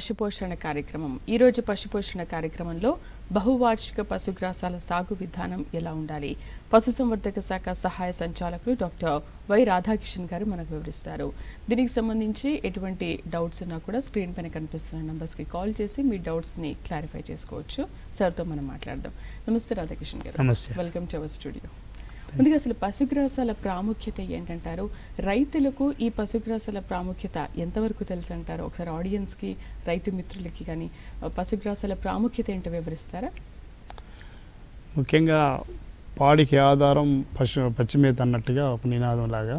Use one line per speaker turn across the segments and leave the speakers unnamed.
పశుపోషణ కార్యక్రమం ఈరోజు పశుపోషణ కార్యక్రమంలో బహువార్షిక పశుగ్రాసాల సాగు విధానం ఎలా ఉండాలి పశుసంవర్ధక శాఖ సహాయ సంచాలకులు డాక్టర్ వై రాధాకిషన్ గారు మనకు వివరిస్తారు దీనికి సంబంధించి ఎటువంటి డౌట్స్ ఉన్నా కూడా స్క్రీన్ పైన కనిపిస్తున్న నంబర్స్కి కాల్ చేసి మీ డౌట్స్ని క్లారిఫై చేసుకోవచ్చు సార్తో మనం మాట్లాడదాం నమస్తే రాధాకిషన్ గారు
నమస్తే
వెల్కమ్ టు అవర్ స్టూడియో ముందుగా అసలు పశుగ్రాసాల ప్రాముఖ్యత ఏంటంటారు రైతులకు ఈ పశుగ్రాసాల ప్రాముఖ్యత ఎంతవరకు తెలుసు అంటారు ఒకసారి ఆడియన్స్కి రైతు మిత్రులకి కానీ పశుగ్రాసాల ప్రాముఖ్యత ఏంటో వివరిస్తారా
ముఖ్యంగా పాడికి ఆధారం పశు పచ్చిమేత అన్నట్టుగా ఒక నినాదం లాగా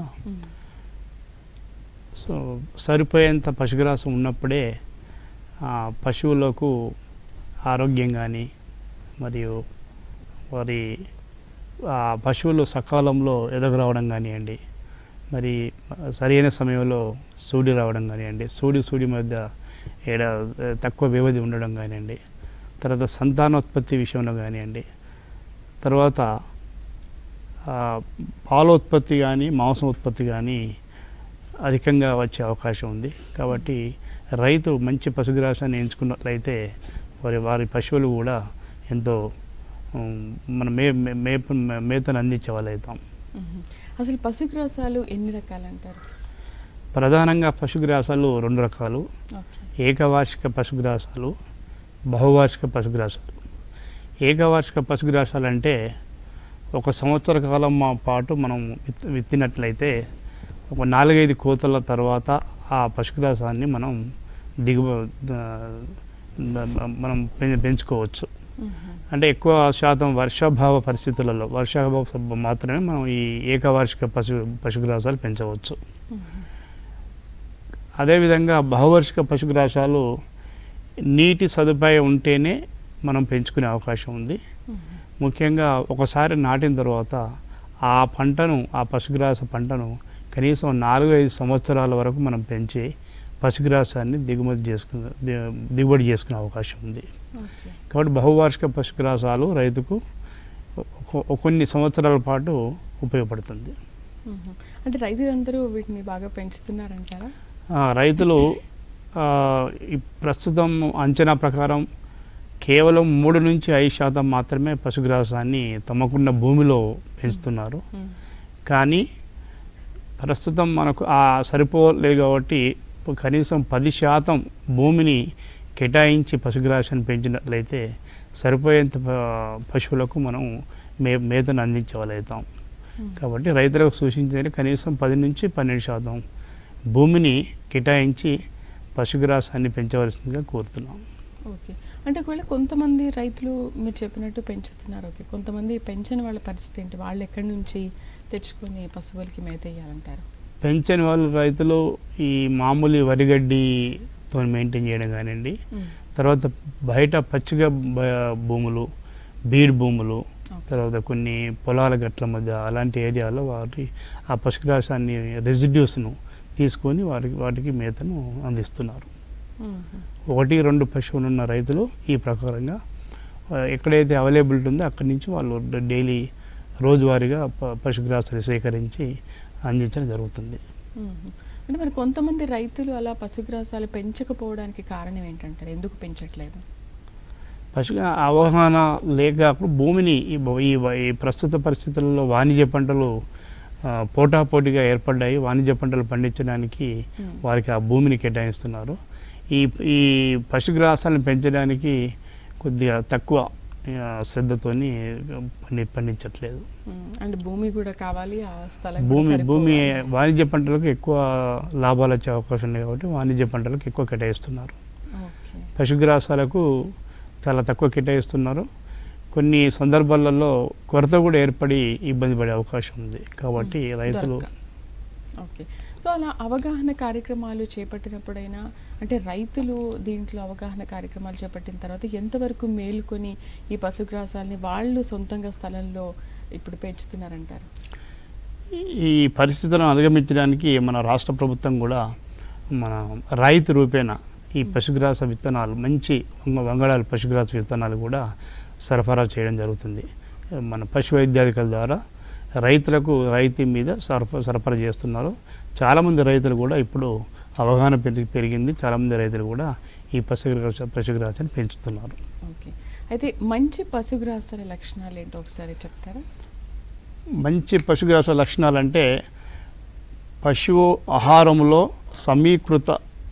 సో సరిపోయేంత పశుగ్రాసం ఉన్నప్పుడే ఆ, పశువులకు ఆరోగ్యం కానీ మరియు వారి ఆ, పశువులు సకాలంలో ఎదగరావడం కానివ్వండి మరి సరైన సమయంలో సూడి రావడం కానివ్వండి సూడి సూడి మధ్య ఏడ తక్కువ వ్యవధి ఉండడం కానివ్వండి తర్వాత సంతానోత్పత్తి విషయంలో కానివ్వండి తర్వాత ఆ, పాల ఉత్పత్తి కానీ మాంసం ఉత్పత్తి కానీ అధికంగా వచ్చే అవకాశం ఉంది కాబట్టి రైతు మంచి పశుగ్రాసాన్ని ఎంచుకున్నట్లయితే వారి వారి పశువులు కూడా ఎంతో ఉమ్, మన మే మే- మేప మేతను అందించే వాళ్ళు అవుతాం
మ్మ్. అసలు పశుగ్రాసాలు ఎన్ని రకాలు అంటారు
ప్రధానంగా పశుగ్రాసాలు రెండు రకాలు
ఓకే
ఏకవార్షిక పశుగ్రాసాలు బహువార్షిక పశుగ్రాసాలు ఏకవార్షిక పశుగ్రాసాలు అంటే ఒక సంవత్సర కాలం మా పాటు మనం విత్ విత్తినట్లయితే ఒక నాలుగైదు కోతల తర్వాత ఆ పశుగ్రాసాన్ని మనం దిగువ ద- ద- మనం పెం- పెంచుకోవచ్చు
మ్మ్.
అంటే ఎక్కువ శాతం వర్షాభావ పరిస్థితులలో వర్షాభావ సబ్ మాత్రమే మనం ఈ ఏకవార్షిక పశు పశుగ్రాసాలు పెంచవచ్చు
మ్మ్.
అదేవిధంగా బహువార్షిక పశుగ్రాసాలు నీటి సదుపాయం ఉంటేనే మనం పెంచుకునే అవకాశం ఉంది
మ్మ్.
ముఖ్యంగా ఒకసారి నాటిన తర్వాత ఆ పంటను ఆ పశుగ్రాస పంటను కనీసం నాలుగు ఐదు సంవత్సరాల వరకు మనం పెంచి పశుగ్రాసాన్ని దిగుమతి చేసుకునే ది- దిగుబడి చేసుకునే అవకాశం ఉంది
ఓకే
కాబట్టి బహువార్షిక పశుగ్రాసాలు రైతుకు కొ- కొన్ని సంవత్సరాల పాటు ఉపయోగపడుతుంది
మ్మ్. అంటే రైతులందరూ వీటిని బాగా పెంచుతున్నారంటారా
ఆ, రైతులు ఆ, ఈ ప్రస్తుతం అంచనా ప్రకారం కేవలం మూడు నుంచి ఐదు శాతం మాత్రమే పశుగ్రాసాన్ని తమకున్న భూమిలో పెంచుతున్నారు
మ్మ్.
కానీ ప్రస్తుతం మనకు ఆ సరిపోలేదు కాబట్టి కనీసం పది శాతం భూమిని కేటాయించి పశుగ్రాసాన్ని పెంచినట్లయితే సరిపోయేంత ప- పశువులకు మనం మే మేతను అందించగలుగుతాం
మ్మ్.
కాబట్టి రైతులకు సూచించేది కనీసం పది నుంచి పన్నెండు శాతం భూమిని కేటాయించి పశుగ్రాసాన్ని పెంచవలసిందిగా కోరుతున్నాం
ఓకే అంటే ఒకవేళ కొంతమంది రైతులు మీరు చెప్పినట్టు పెంచుతున్నారు ఓకే కొంతమంది పెంచని వాళ్ళ పరిస్థితి ఏంటి వాళ్ళు ఎక్కడి నుంచి తెచ్చుకొని పశువులకి మేత వేయాలంటారు
పెంచని వాళ్ళు రైతులు ఈ మామూలు వరిగడ్డితో మెయింటైన్ చేయడం కానివ్వండి
మ్మ్.
తర్వాత బయట పచ్చిగా బ- భూములు బీడ్ భూములు
ఓకే.
తర్వాత కొన్ని పొలాల గట్ల మధ్య అలాంటి ఏరియాలో వాటి ఆ పశుగ్రాసాన్ని రెసిడ్యూస్ను తీసుకొని వారికి వాటికి మేతను అందిస్తున్నారు
మ్మ్.
ఒకటి రెండు పశువులు ఉన్న రైతులు ఈ ప్రకారంగా ఆ, ఎక్కడైతే అవైలబిలిటీ ఉందో అక్కడి నుంచి వాళ్ళు డ- డైలీ రోజువారీగా ప- పశుగ్రాసాలు సేకరించి అందించడం జరుగుతుంది
మ్మ్. అంటే మరి కొంతమంది రైతులు అలా పశుగ్రాసాలు పెంచకపోవడానికి కారణం ఏంటంటారు ఎందుకు పెంచట్లేదు
పశు అవగాహన లేక అప్పుడు భూమిని ఈ బ- ఈ వ- ఈ ప్రస్తుత పరిస్థితుల్లో వాణిజ్య పంటలు ఆ, పోటాపోటీగా ఏర్పడ్డాయి వాణిజ్య పంటలు పండించడానికి
మ్మ్.
వారికి ఆ భూమిని కేటాయిస్తున్నారు ఈ ఈ పశుగ్రాసాలను పెంచడానికి కొద్దిగా తక్కువ ఆ, శ్రద్ధతోని పండి పండించట్లేదు
మ్మ్. అంటే భూమి కూడా కావాలి ఆ స్థలం కూడా
భూమి భూమి
సరిపోవాలి.
వాణిజ్య పంటలకు ఎక్కువ లాభాలు వచ్చే అవకాశం ఉంది కాబట్టి వాణిజ్య పంటలకు ఎక్కువ కేటాయిస్తున్నారు
ఓకే
పశుగ్రాసాలకు చాలా తక్కువ కేటాయిస్తున్నారు కొన్ని సందర్భాలలో కొరత కూడా ఏర్పడి ఇబ్బంది పడే అవకాశం ఉంది కాబట్టి
మ్మ్.
రైతులు
దొరక. ఓకే సో అలా అవగాహన కార్యక్రమాలు చేపట్టినప్పుడైనా అంటే రైతులు దీంట్లో అవగాహన కార్యక్రమాలు చేపట్టిన తర్వాత ఎంతవరకు మేలుకొని ఈ పశుగ్రాసాలని వాళ్ళు సొంతంగా స్థలంలో ఇప్పుడు పెంచుతున్నారంటారు
ఈ పరిస్థితులను అధిగమించడానికి మన రాష్ట్ర ప్రభుత్వం కూడా మన రైతు రూపేణ ఈ పశుగ్రాస విత్తనాలు మంచి వంగ వంగడాల పశుగ్రాస విత్తనాలు కూడా సరఫరా చేయడం జరుగుతుంది మన పశు వైద్యాధికారుల ద్వారా రైతులకు రైతు మీద సరఫ సరఫరా చేస్తున్నారు చాలామంది రైతులు కూడా ఇప్పుడు అవగాహన పెరిగి పెరిగింది చాలామంది రైతులు కూడా ఈ పశుగ్రాస పశుగ్రాసాన్ని పెంచుతున్నారు
ఓకే అయితే మంచి పశుగ్రాసాల లక్షణాలు ఏంటో ఒకసారి చెప్తారా
మంచి పశుగ్రాస లక్షణాలు అంటే పశువు ఆహారంలో సమీకృత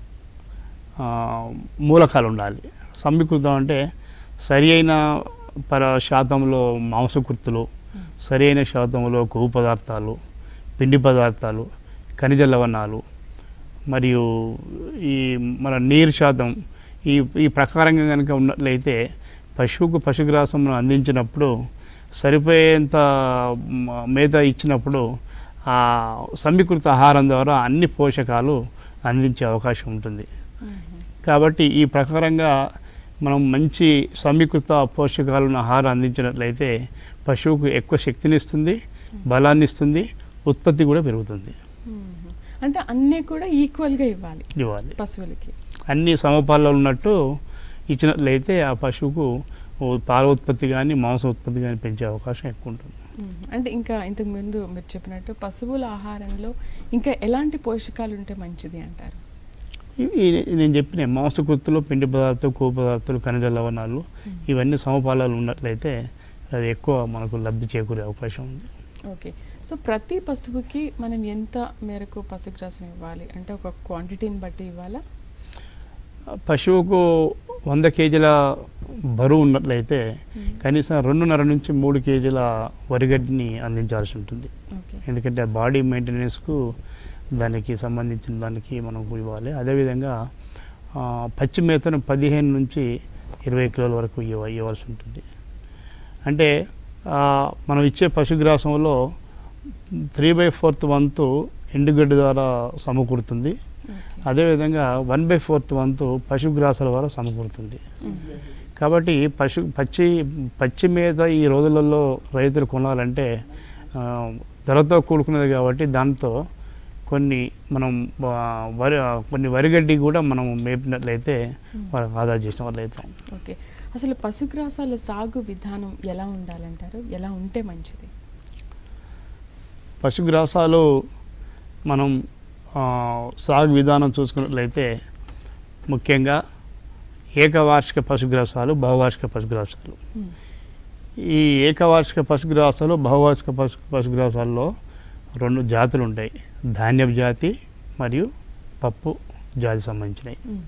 ఆ, మూలకాలు ఉండాలి సమీకృతం అంటే సరి అయిన పర శాతంలో మాంసకృతులు సరి అయిన శాతంలో కొవ్వు పదార్థాలు పిండి పదార్థాలు ఖనిజ లవణాలు మరియు ఈ మన నీరు శాతం ఈ ఈ ప్రకారంగా కనుక ఉన్నట్లయితే పశువుకు పశుగ్రాసం మనం అందించినప్పుడు సరిపోయేంత మ- మేత ఇచ్చినప్పుడు ఆ సమీకృత ఆహారం ద్వారా అన్ని పోషకాలు అందించే అవకాశం ఉంటుంది కాబట్టి ఈ ప్రకారంగా మనం మంచి సమీకృత పోషకాలను ఆహారం అందించినట్లయితే పశువుకు ఎక్కువ శక్తిని ఇస్తుంది బలాన్ని ఇస్తుంది ఉత్పత్తి కూడా పెరుగుతుంది
మ్మ్. అంటే అన్నీ కూడా ఈక్వల్గా ఇవ్వాలి
ఇవ్వాలి
పశువులకి
అన్ని సమపాలలో ఉన్నట్టు ఇచ్చినట్లయితే ఆ పశువుకు ఓ పాల ఉత్పత్తి కానీ మాంస ఉత్పత్తి కానీ పెంచే అవకాశం ఎక్కువ ఉంటుంది
మ్మ్. అంటే ఇంకా ఇంతకు ముందు మీరు చెప్పినట్టు పశువుల ఆహారంలో ఇంకా ఎలాంటి పోషకాలు ఉంటే మంచిది అంటారు
ఇవి ఈ- నేను చెప్పిన మాంసకృతులు పిండి పదార్థాలు కొవ్వు పదార్థాలు ఖనిజ లవణాలు ఇవన్నీ సమపాలాలు ఉన్నట్లయితే అది ఎక్కువ మనకు లబ్ధి చేకూరే అవకాశం ఉంది
ఓకే సో ప్రతి పశువుకి మనం ఎంత మేరకు పశుగ్రాసం ఇవ్వాలి అంటే ఒక క్వాంటిటీని బట్టి ఇవ్వాలా
పశువుకు వంద కేజీల బరువు ఉన్నట్లయితే కనీసం రెండున్నర నుంచి మూడు కేజీల వరిగడ్డిని అందించాల్సి ఉంటుంది
ఓకే
ఎందుకంటే బాడీ మెయింటెనెన్స్కు దానికి సంబంధించిన దానికి మనం ఇవ్వాలి అదేవిధంగా ఆ, పచ్చి మేతను పదిహేను నుంచి ఇరవై కిలోల వరకు ఇవ్వ ఇవ్వాల్సి ఉంటుంది అంటే ఆ, మనం ఇచ్చే పశుగ్రాసంలో త్రీ బై ఫోర్త్ వంతు ఎండుగడ్డి ద్వారా సమకూరుతుంది
ఓకే
అదేవిధంగా వన్ బై ఫోర్త్ వంతు పశుగ్రాసాల ద్వారా సమకూరుతుంది
మ్మ్.
కాబట్టి పశు పచ్చి పచ్చి మీద ఈ రోజులలో రైతులు కొనాలంటే ఆ, ధరతో కూడుకున్నది కాబట్టి దాంతో కొన్ని మనం ఆ, వరి కొన్ని వరిగడ్డి కూడా మనం మేపినట్లయితే వాళ్ళకి ఆదా చేసిన వాళ్ళు అవుతాం
ఓకే అసలు పశుగ్రాసాల సాగు విధానం ఎలా ఉండాలంటారు ఎలా ఉంటే మంచిది
పశుగ్రాసాలు మనం ఆ, సాగు విధానం చూసుకున్నట్లయితే ముఖ్యంగా ఏకవార్షిక పశుగ్రాసాలు బహువార్షిక పశుగ్రాసాలు
మ్మ్.
ఈ ఏకవార్షిక పశుగ్రాసాలు బహువార్షిక పశు పశుగ్రాసాల్లో రెండు జాతులు ఉంటాయి ధాన్యపు జాతి మరియు పప్పు జాతి సంబంధించినవి
మ్మ్.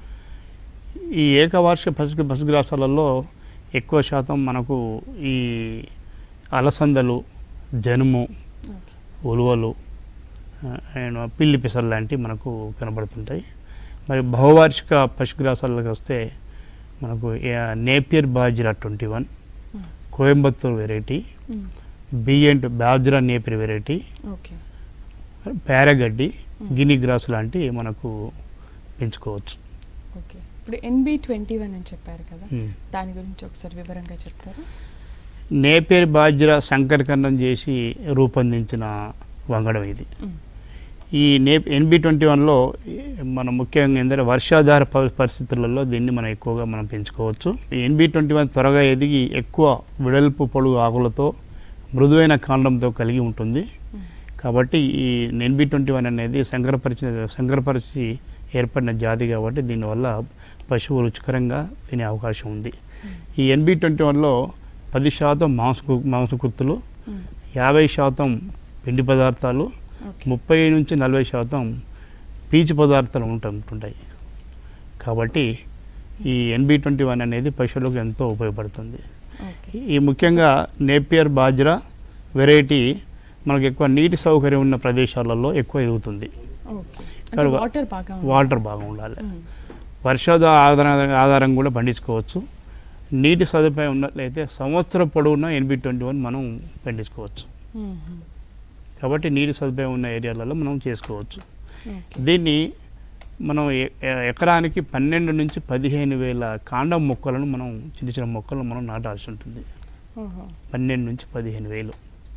ఈ ఏకవార్షిక పశు పశుగ్రాసాలలో ఎక్కువ శాతం మనకు ఈ అలసందలు జనుము
ఓకే
ఉలువలు ఆ, అండ్ పిల్లి పెసలు లాంటివి మనకు కనబడుతుంటాయి మరి బహువార్షిక పశుగ్రాసాలకు వస్తే మనకు ఏ- నేపియర్ బాజ్రా ట్వంటీ వన్
మ్మ్.
కోయంబత్తూర్ వెరైటీ
మ్మ్.
బియ్యంట్ బాజ్రా నేపియర్ వెరైటీ
ఓకే
పేరగడ్డి గిని గ్రాస్ లాంటి మనకు పెంచుకోవచ్చు
ఓకే ఇప్పుడు ఎన్బి ట్వంటీ వన్ అని చెప్పారు కదా
మ్మ్.
దాని గురించి ఒకసారి వివరంగా చెప్తారా
నేపేర్ బాజ్రా సంకరకరణం చేసి రూపొందించిన వంగడం ఇది
మ్మ్.
ఈ నే ఎన్బి ట్వంటీ వన్లో మనం ముఖ్యంగా ఏంటంటే వర్షాధార ప- పరిస్థితులలో దీన్ని మనం ఎక్కువగా మనం పెంచుకోవచ్చు ఈ ఎన్బి ట్వంటీ వన్ త్వరగా ఎదిగి ఎక్కువ వెడల్పు పొడుగు ఆకులతో మృదువైన కాండంతో కలిగి ఉంటుంది
మ్మ్.
కాబట్టి ఈ ఎన్బి ట్వంటీ వన్ అనేది సంకరపరిచిన సంకరపరిచి ఏర్పడిన జాతి కాబట్టి దీనివల్ల పశువు రుచికరంగా తినే అవకాశం ఉంది ఈ ఎన్బి ట్వంటీ వన్లో పది శాతం మాంసకు మాంసకృత్తులు
మ్మ్.
యాభై శాతం పిండి పదార్థాలు
ఓకే
ముప్పై నుంచి నలభై శాతం పీచు పదార్థాలు ఉంట- ఉంటుంటాయి కాబట్టి ఈ ఎన్బి ట్వంటీ వన్ అనేది పశువులకు ఎంతో ఉపయోగపడుతుంది
ఓకే
ఈ ముఖ్యంగా నేపియర్ బాజ్రా వెరైటీ మనకు ఎక్కువ నీటి సౌకర్యం ఉన్న ప్రదేశాలలో ఎక్కువ ఎదుగుతుంది
ఓకే
ఇక్కడ
అంటే
వా-
వాటర్ బాగా ఉంది.
వాటర్ బాగా ఉండాలి
మ్మ్.
వర్షాధార ఆధార ఆధారం కూడా పండించుకోవచ్చు నీటి సదుపాయం ఉన్నట్లయితే సంవత్సరం పొడవునా ఎన్బి ట్వంటీ వన్ మనం పండించుకోవచ్చు
మ్మ్.
కాబట్టి నీటి సదుపాయం ఉన్న ఏరియాలలో మనం చేసుకోవచ్చు
ఓకే
దీన్ని మనం ఎ- ఎ- ఎకరానికి పన్నెండు నుంచి పదిహేను వేల కాండం మొక్కలను మనం చిన్న చిన్న మొక్కలను మనం నాటాల్సి ఉంటుంది
ఓహో
పన్నెండు నుంచి పదిహేను వేలు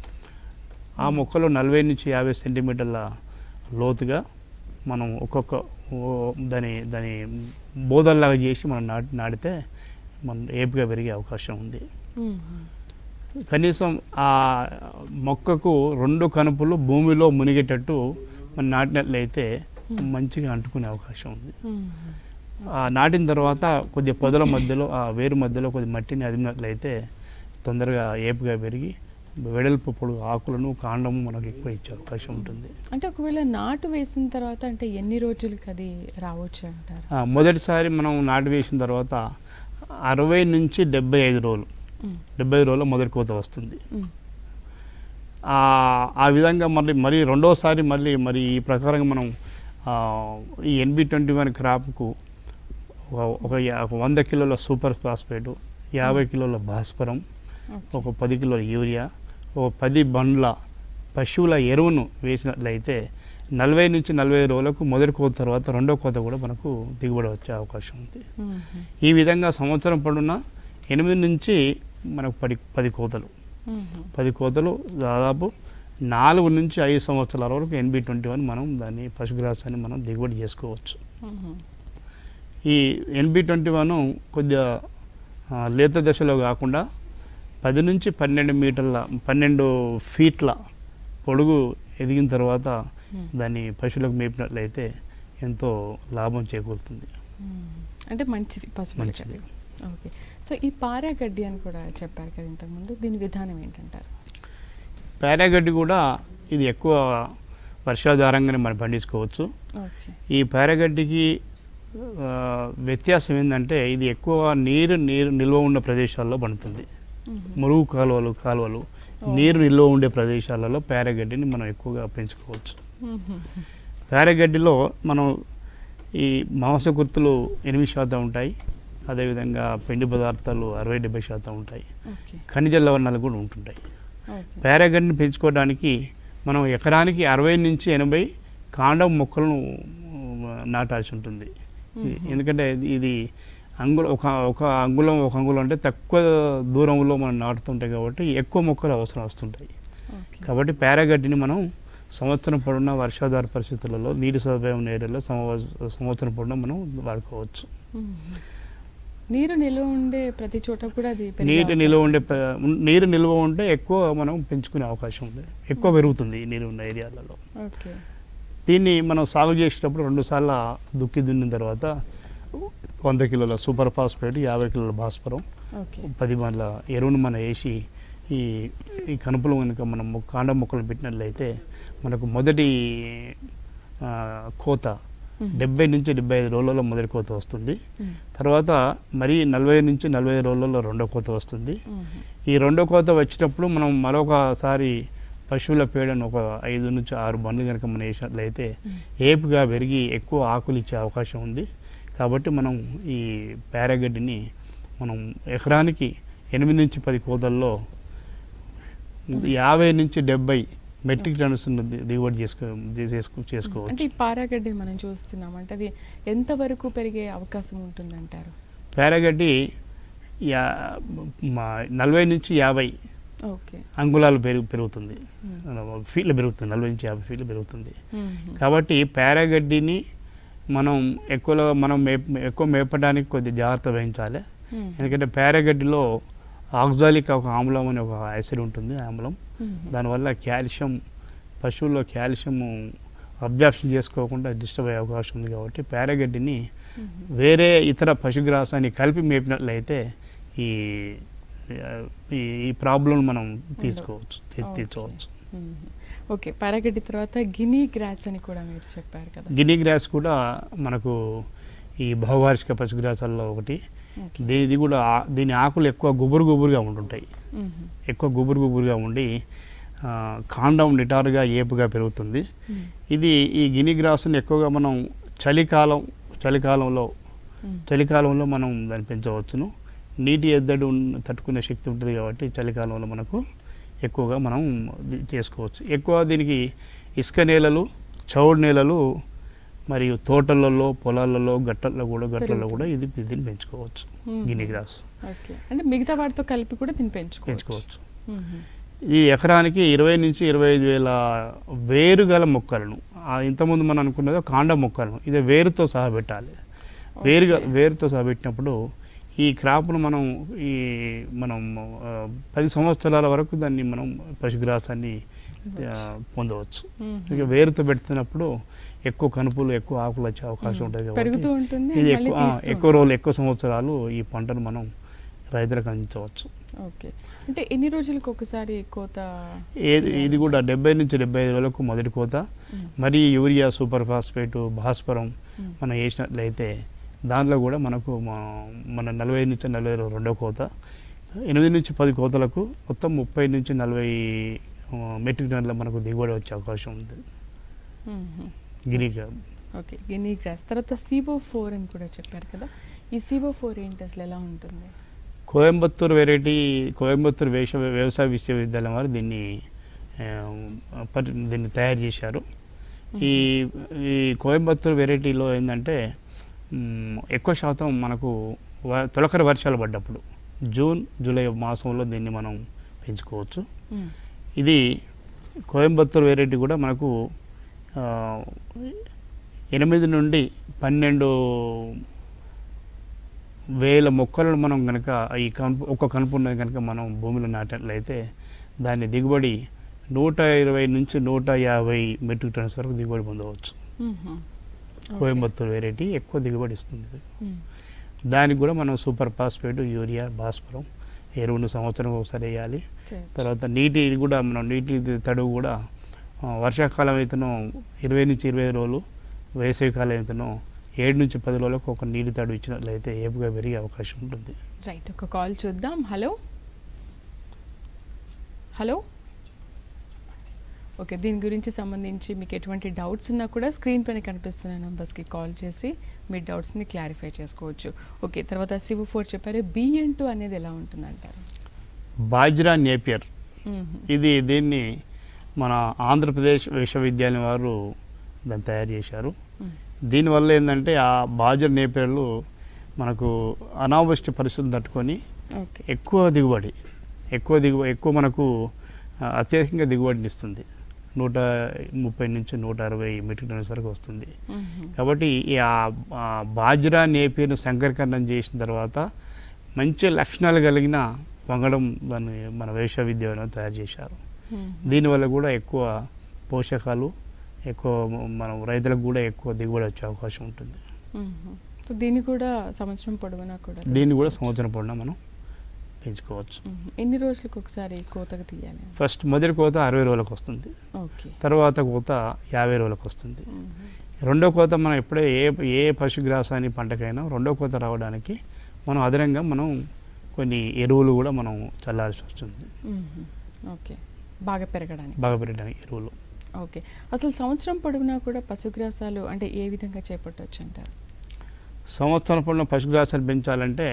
ఆ మొక్కలు నలభై నుంచి యాభై సెంటీమీటర్ల లోతుగా మనం ఒక్కొక్క ఓ- దాని దాని బోధల్లాగా చేసి మనం నాటి నాటితే మనం ఏపుగా పెరిగే అవకాశం ఉంది
మ్మ్.
కనీసం ఆ మొక్కకు రెండు కనుపులు భూమిలో మునిగేటట్టు మనం నాటినట్లయితే మంచిగా అంటుకునే అవకాశం ఉంది
మ్మ్.
ఆ నాటిన తర్వాత కొద్దిగా పొదల మధ్యలో ఆ వేరు మధ్యలో కొద్ది మట్టిని అదిమినట్లయితే తొందరగా ఏపుగా పెరిగి వెడల్పు పొడుగు ఆకులను కాండము మనకు ఎక్కువ ఇచ్చే అవకాశం ఉంటుంది
అంటే ఒకవేళ నాటు వేసిన తర్వాత అంటే ఎన్ని రోజులకి అది రావచ్చు అంటారు
ఆ, మొదటిసారి మనం నాటు వేసిన తర్వాత అరవై నుంచి డెబ్బై ఐదు రోజులు
మ్మ్.
డెబ్బై రోజుల్లో మొదటి కోత వస్తుంది
మ్మ్.
ఆ ఆ విధంగా మళ్ళీ మరి రెండోసారి మళ్ళీ మరి ఈ ప్రకారంగా మనం ఆ, ఈ ఎన్బి ట్వంటీ వన్ క్రాప్కు ఒక- ఒక యా- ఒక వంద కిలోల సూపర్ ఫాస్ఫేటు యాభై కిలోల భాస్వరం
ఓకే.
ఒక పది కిలోల యూరియా ఒక పది బండ్ల పశువుల ఎరువును వేసినట్లయితే నలభై నుంచి నలభై రోజులకు మొదటి కోత తర్వాత రెండో కోత కూడా మనకు దిగుబడి వచ్చే అవకాశం ఉంది
మ్మ్.
ఈ విధంగా సంవత్సరం పడున్న ఎనిమిది నుంచి మనకు పది పది కోతలు
మ్మ్.
పది కోతలు దాదాపు నాలుగు నుంచి ఐదు సంవత్సరాల వరకు ఎన్బి ట్వంటీ వన్ మనం దాన్ని పశుగ్రాసాన్ని మనం దిగుబడి చేసుకోవచ్చు
మ్మ్.
ఈ ఎన్బి ట్వంటీ వన్ కొద్దిగా ఆ, లేత దశలో కాకుండా పది నుంచి పన్నెండు మీటర్ల పన్నెండు ఫీట్ల పొడుగు ఎదిగిన తర్వాత
మ్మ్.
దాన్ని పశువులకు మేపినట్లయితే ఎంతో లాభం చేకూరుతుంది
మ్మ్. అంటే మంచిది పసుపు
మంచిది
ఓకే సో ఈ పారాగడ్డి అని కూడా చెప్పారు కదా ఇంతకుముందు దీని విధానం ఏంటంటారు
పారాగడ్డి కూడా ఇది ఎక్కువ వర్షాధారంగానే మనం పండించుకోవచ్చు
ఓకే
ఈ పారాగడ్డికి ఆ, వ్యత్యాసం ఏంటంటే ఇది ఎక్కువ నీరు నీరు నిల్వ ఉన్న ప్రదేశాల్లో పండుతుంది
మ్మ్.
మురుగు కాలువలు కాలువలు
ఓ.
నీరు నిల్వ ఉండే ప్రదేశాలలో పారాగడ్డిని మనం ఎక్కువగా పెంచుకోవచ్చు
మ్మ్.
పారాగడ్డిలో మనం ఈ మాంసకృతులు ఎనిమిది శాతం ఉంటాయి అదేవిధంగా పిండి పదార్థాలు అరవై డెబ్బై శాతం ఉంటాయి
ఓకే
ఖనిజ లవణాలు కూడా ఉంటుంటాయి
ఓకే
పారాగడ్డిని పెంచుకోవడానికి మనం ఎకరానికి అరవై నుంచి ఎనభై కాండం మొక్కలను ఆ, నాటాల్సి ఉంటుంది ఇది-
మ్మ్.
ఎందుకంటే ఇది- ఇది అంగుళం ఒక ఒక అంగుళం ఒక అంగుళం అంటే తక్కువ దూరంలో మనం నాటుతుంటాయి కాబట్టి ఎక్కువ మొక్కలు అవసరం వస్తుంటాయి
ఓకే
కాబట్టి పారాగడ్డిని మనం సంవత్సరం పొడవునా వర్షాధార పరిస్థితులలో నీటి సదుపాయం ఉన్న ఏరియాలో సంవ- సంవత్సరం పొడవునా మనం వాడుకోవచ్చు
మ్మ్. నీరు నిల్వ ఉండే ప్రతి చోట కూడా అది పెరిగే
నీటి
అవకాశం
నిల్వ ఉండే ప- ఉన్- నీరు నిల్వ ఉంటే ఎక్కువ మనం పెంచుకునే అవకాశం ఉంది ఎక్కువ పెరుగుతుంది ఈ నీరు ఉన్న ఏరియాలలో
ఓకే
దీన్ని మనం సాగు చేసేటప్పుడు రెండుసార్లు దుక్కి దున్నిన తర్వాత వంద కిలోల సూపర్ ఫాస్ఫేట్ యాభై కిలోల భాస్వరం
ఓకే
పది మందిల ఎరువును మనం వేసి ఈ ఈ కనుపులు కనుక మనం మొ- కాండ మొక్కలు పెట్టినట్లయితే మనకు మొదటి ఆ, కోత
మ్మ్.
డెబ్బై నుంచి డెబ్బై ఐదు రోజులలో మొదటి కోత వస్తుంది
మ్మ్.
తర్వాత మరి నలభై నుంచి నలభై ఐదు రోజులలో రెండో కోత వస్తుంది
మ్మ్.
ఈ రెండో కోత వచ్చినప్పుడు మనం మరొకసారి పశువుల పేడను ఒక ఐదు నుంచి ఆరు బండ్లు కనుక మనం వేసినట్లయితే
మ్మ్.
ఏపుగా పెరిగి ఎక్కువ ఆకులు ఇచ్చే అవకాశం ఉంది కాబట్టి మనం ఈ పారాగడ్డిని మనం ఎకరానికి ఎనిమిది నుంచి పది కోతల్లో యాభై నుంచి డెబ్బై మెట్రిక్ టన్స్ ది- దిగుబడి చేసుకో ది- చేసుకో
అంటే
చేసుకోవచ్చు
ఈ పారాగడ్డి మనం చూస్తున్నాం అంటే అది ఎంత వరకు పెరిగే అవకాశం ఉంటుందంటారు
పారాగడ్డి యా మా నలభై నుంచి యాభై
ఓకే
అంగుళాలు పెరుగు పెరుగుతుంది
మ్మ్.
ఫీట్లు పెరుగుతుంది నలభై నుంచి యాభై ఫీట్లు పెరుగుతుంది
మ్మ్.
కాబట్టి పారాగడ్డిని మనం ఎక్కువలో మనం మేప్ ఎక్కువ మేపడానికి కొద్ది జాగ్రత్త వహించాలి
మ్మ్.
ఎందుకంటే పారాగడ్డిలో ఆక్సాలిక్ ఒక ఆమ్లం అనే ఒక యాసిడ్ ఉంటుంది ఆమ్లం
మ్మ్.
దానివల్ల కాల్షియం పశువుల్లో కాల్షియం అబ్జార్ప్షన్ చేసుకోకుండా డిస్టర్బ్ అయ్యే అవకాశం ఉంది కాబట్టి పారాగడ్డిని
మ్మ్.
వేరే ఇతర పశుగ్రాసాన్ని కలిపి మేపినట్లయితే ఈ ఈ ఈ ప్రాబ్లం మనం తీసుకోవచ్చు తీ-
ఓకే.
తీర్చవచ్చు
మ్మ్. ఓకే పారాగడ్డి తర్వాత గినీ గ్రాస్ అని కూడా మీరు చెప్పారు కదా
గినీ గ్రాస్ కూడా మనకు ఈ బహువార్షిక పశుగ్రాసాల్లో ఒకటి
ఓకే
దీ- ఇది కూడా ఆ- దీని ఆకులు ఎక్కువ గుబురు గుబురుగా ఉంటుంటాయి
మ్మ్.
ఎక్కువ గుబురు గుబురుగా ఉండి ఆ, కాండం నిటారుగా ఏపుగా పెరుగుతుంది
మ్మ్.
ఇది ఈ గిని గ్రాసుని ఎక్కువగా మనం చలికాలం చలికాలంలో
మ్మ్.
చలికాలంలో మనం దాన్ని పెంచవచ్చును నీటి ఎద్దడి ఉన్న- తట్టుకునే శక్తి ఉంటుంది కాబట్టి చలికాలంలో మనకు ఎక్కువగా మనం ది- చేసుకోవచ్చు ఎక్కువ దీనికి ఇసుక నేలలు చౌడు నేలలు మరియు తోటలలో పొలాలలో గట్టల్లో కూడా గట్లలో కూడా ఇది దీన్ని పెంచుకోవచ్చు
మ్మ్.
గిని గ్రాస్
ఓకే అంటే మిగతా వాటితో కలిపి కూడా దీన్ని పెంచుకోవచ్చు
పెంచుకోవచ్చు
మ్మ్.
ఈ ఎకరానికి ఇరవై నుంచి ఇరవై ఐదు వేల వేరుగల మొక్కలను ఆ ఇంతకుముందు మనం అనుకున్నది కాండ మొక్కలను ఇది వేరుతో సహా పెట్టాలి వేరుగా
ఓకే.
వేరుతో సహా పెట్టినప్పుడు ఈ క్రాప్ను మనం ఈ మనం ఆ, పది సంవత్సరాల వరకు దాన్ని మనం పశుగ్రాసాన్ని ఆ, పొందవచ్చు
మ్మ్.
ఇక వేరుతో పెడుతున్నప్పుడు ఎక్కువ కనుపులు ఎక్కువ ఆకులు వచ్చే అవకాశం ఉంటుంది
పెరుగుతూ
కాబట్టి
ఉంటుంది
ఇది
మళ్ళీ
ఎక్కువ ఆ,
తీస్తూ
ఎక్కువ రోజులు ఎక్కువ సంవత్సరాలు ఈ పంటను మనం రైతులకు అందించవచ్చు
ఓకే అంటే ఎన్ని రోజులకు ఒకసారి కోత
ఏది ఇది కూడా డెబ్బై నుంచి డెబ్బై ఐదు రోజులకు మొదటి కోత
మ్మ్.
మరి యూరియా సూపర్ ఫాస్ఫేట్ భాస్వరం
మ్మ్.
మనం వేసినట్లయితే దాంట్లో కూడా మనకు మా- మన నలభై నుంచి నలభై రోజులు రెండో కోత ఎనిమిది నుంచి పది కోతలకు మొత్తం ముప్పై నుంచి నలభై ఆ, మెట్రిక్ టన్నుల మనకు దిగుబడి వచ్చే అవకాశం ఉంది
మ్మ్.
గిరిగా
ఓకే గినీ గ్రాస్ తర్వాత సివో ఫోర్ అని కూడా చెప్పారు కదా ఈ సివో ఫోర్ ఏంటి అసలు ఎలా ఉంటుంది
కోయంబత్తూరు వెరైటీ కోయంబత్తూరు వేష వ్యవసాయ విశ్వవిద్యాలయం వారు దీన్ని ఆ, పరి- దీన్ని తయారు చేశారు ఈ ఈ కోయంబత్తూరు వెరైటీలో ఏంటంటే మ్, ఎక్కువ శాతం మనకు వ- తొలకరి వర్షాలు పడ్డప్పుడు జూన్ జూలై మాసంలో దీన్ని మనం పెంచుకోవచ్చు
మ్మ్.
ఇది కోయంబత్తూరు వెరైటీ కూడా మనకు ఆ, ఎనిమిది నుండి పన్నెండు వేల మొక్కలను మనం కనుక ఈ కనుపు ఒక కనుపు ఉన్నది కనుక మనం భూమిలో నాటినట్లయితే దాని దిగుబడి నూట ఇరవై నుంచి నూట యాభై మెట్రిక్ టన్స్ వరకు దిగుబడి పొందవచ్చు
మ్మ్. ఓకే.
కోయంబత్తూరు వెరైటీ ఎక్కువ దిగుబడి ఇస్తుంది
మ్మ్.
దానికి కూడా మనం సూపర్ ఫాస్ఫేట్ యూరియా భాస్వరం ఎరువును సంవత్సరం ఒకసారి వేయాలి
చేయొచ్చు.
తర్వాత నీటి కూడా మనం నీటి తడువు కూడా ఆ, వర్షాకాలం అయితేనో ఇరవై నుంచి ఇరవై రోజులు వేసవికాలం అయితేనో ఏడు నుంచి పది రోజులకు ఒక నీటి తడువు ఇచ్చినట్లయితే ఏపుగా పెరిగే అవకాశం ఉంటుంది
రైట్ ఒక కాల్ చూద్దాం హలో హలో ఓకే దీని గురించి సంబంధించి మీకు ఎటువంటి డౌట్స్ ఉన్నా కూడా స్క్రీన్ పైన కనిపిస్తున్న నెంబర్స్కి కాల్ చేసి మీ డౌట్స్ని క్లారిఫై చేసుకోవచ్చు ఓకే తర్వాత సివ్ ఫోర్ చెప్పారు బిఎన్ టూ అనేది ఎలా ఉంటుందంటారు
బాజ్రా నేపియర్
మ్మ్.
ఇది దీన్ని మన ఆంధ్రప్రదేశ్ విశ్వవిద్యాలయం వారు దాన్ని తయారు చేశారు
మ్మ్.
దీనివల్ల ఏంటంటే ఆ బాజ్రా నేపియర్లు మనకు అనావృష్టి పరిస్థితులు తట్టుకొని
ఓకే
ఎక్కువ దిగుబడి ఎక్కువ దిగుబ ఎక్కువ మనకు ఆ, అత్యధికంగా దిగుబడిని ఇస్తుంది నూట ముప్పై నుంచి నూట అరవై మెట్రిక్ టన్స్ వరకు వస్తుంది
మ్మ్.
కాబట్టి ఈ ఆ- ఆ బాజ్రా నేపీను సంకరీకరణం చేసిన తర్వాత మంచి లక్షణాలు కలిగిన వంగడం దాన్ని మన విశ్వవిద్యాలయం తయారు చేశారు
మ్మ్.
దీనివల్ల కూడా ఎక్కువ పోషకాలు ఎక్కువ మనం రైతులకు కూడా ఎక్కువ దిగుబడి వచ్చే అవకాశం ఉంటుంది
మ్మ్. సో దీన్ని కూడా సంవత్సరం పొడవునా కూడా
దీన్ని కూడా
తీసుకోవచ్చు.
సంవత్సరం పొడిన మనం పెంచుకోవచ్చు
మ్మ్. ఎన్ని రోజులకు ఒకసారి కోతకు తీయాలి
ఫస్ట్ మొదటి కోత అరవై రోజులకు వస్తుంది
ఓకే
తర్వాత కోత యాభై రోజులకు వస్తుంది
మ్మ్.
రెండో కోత మనం ఎప్పుడే ఏ ఏ పశుగ్రాసాన్ని పంటకైనా రెండో కోత రావడానికి మనం అదనంగా మనం కొన్ని ఎరువులు కూడా మనం చల్లాల్సి వస్తుంది
మ్మ్. ఓకే బాగా పెరగడానికి
బాగా పెరగడానికి ఎరువులు
ఓకే అసలు సంవత్సరం పొడవునా కూడా పశుగ్రాసాలు అంటే ఏ విధంగా చేపట్టవచ్చు అంటారు
సంవత్సరం పొడిన పశుగ్రాసాలు పెంచాలంటే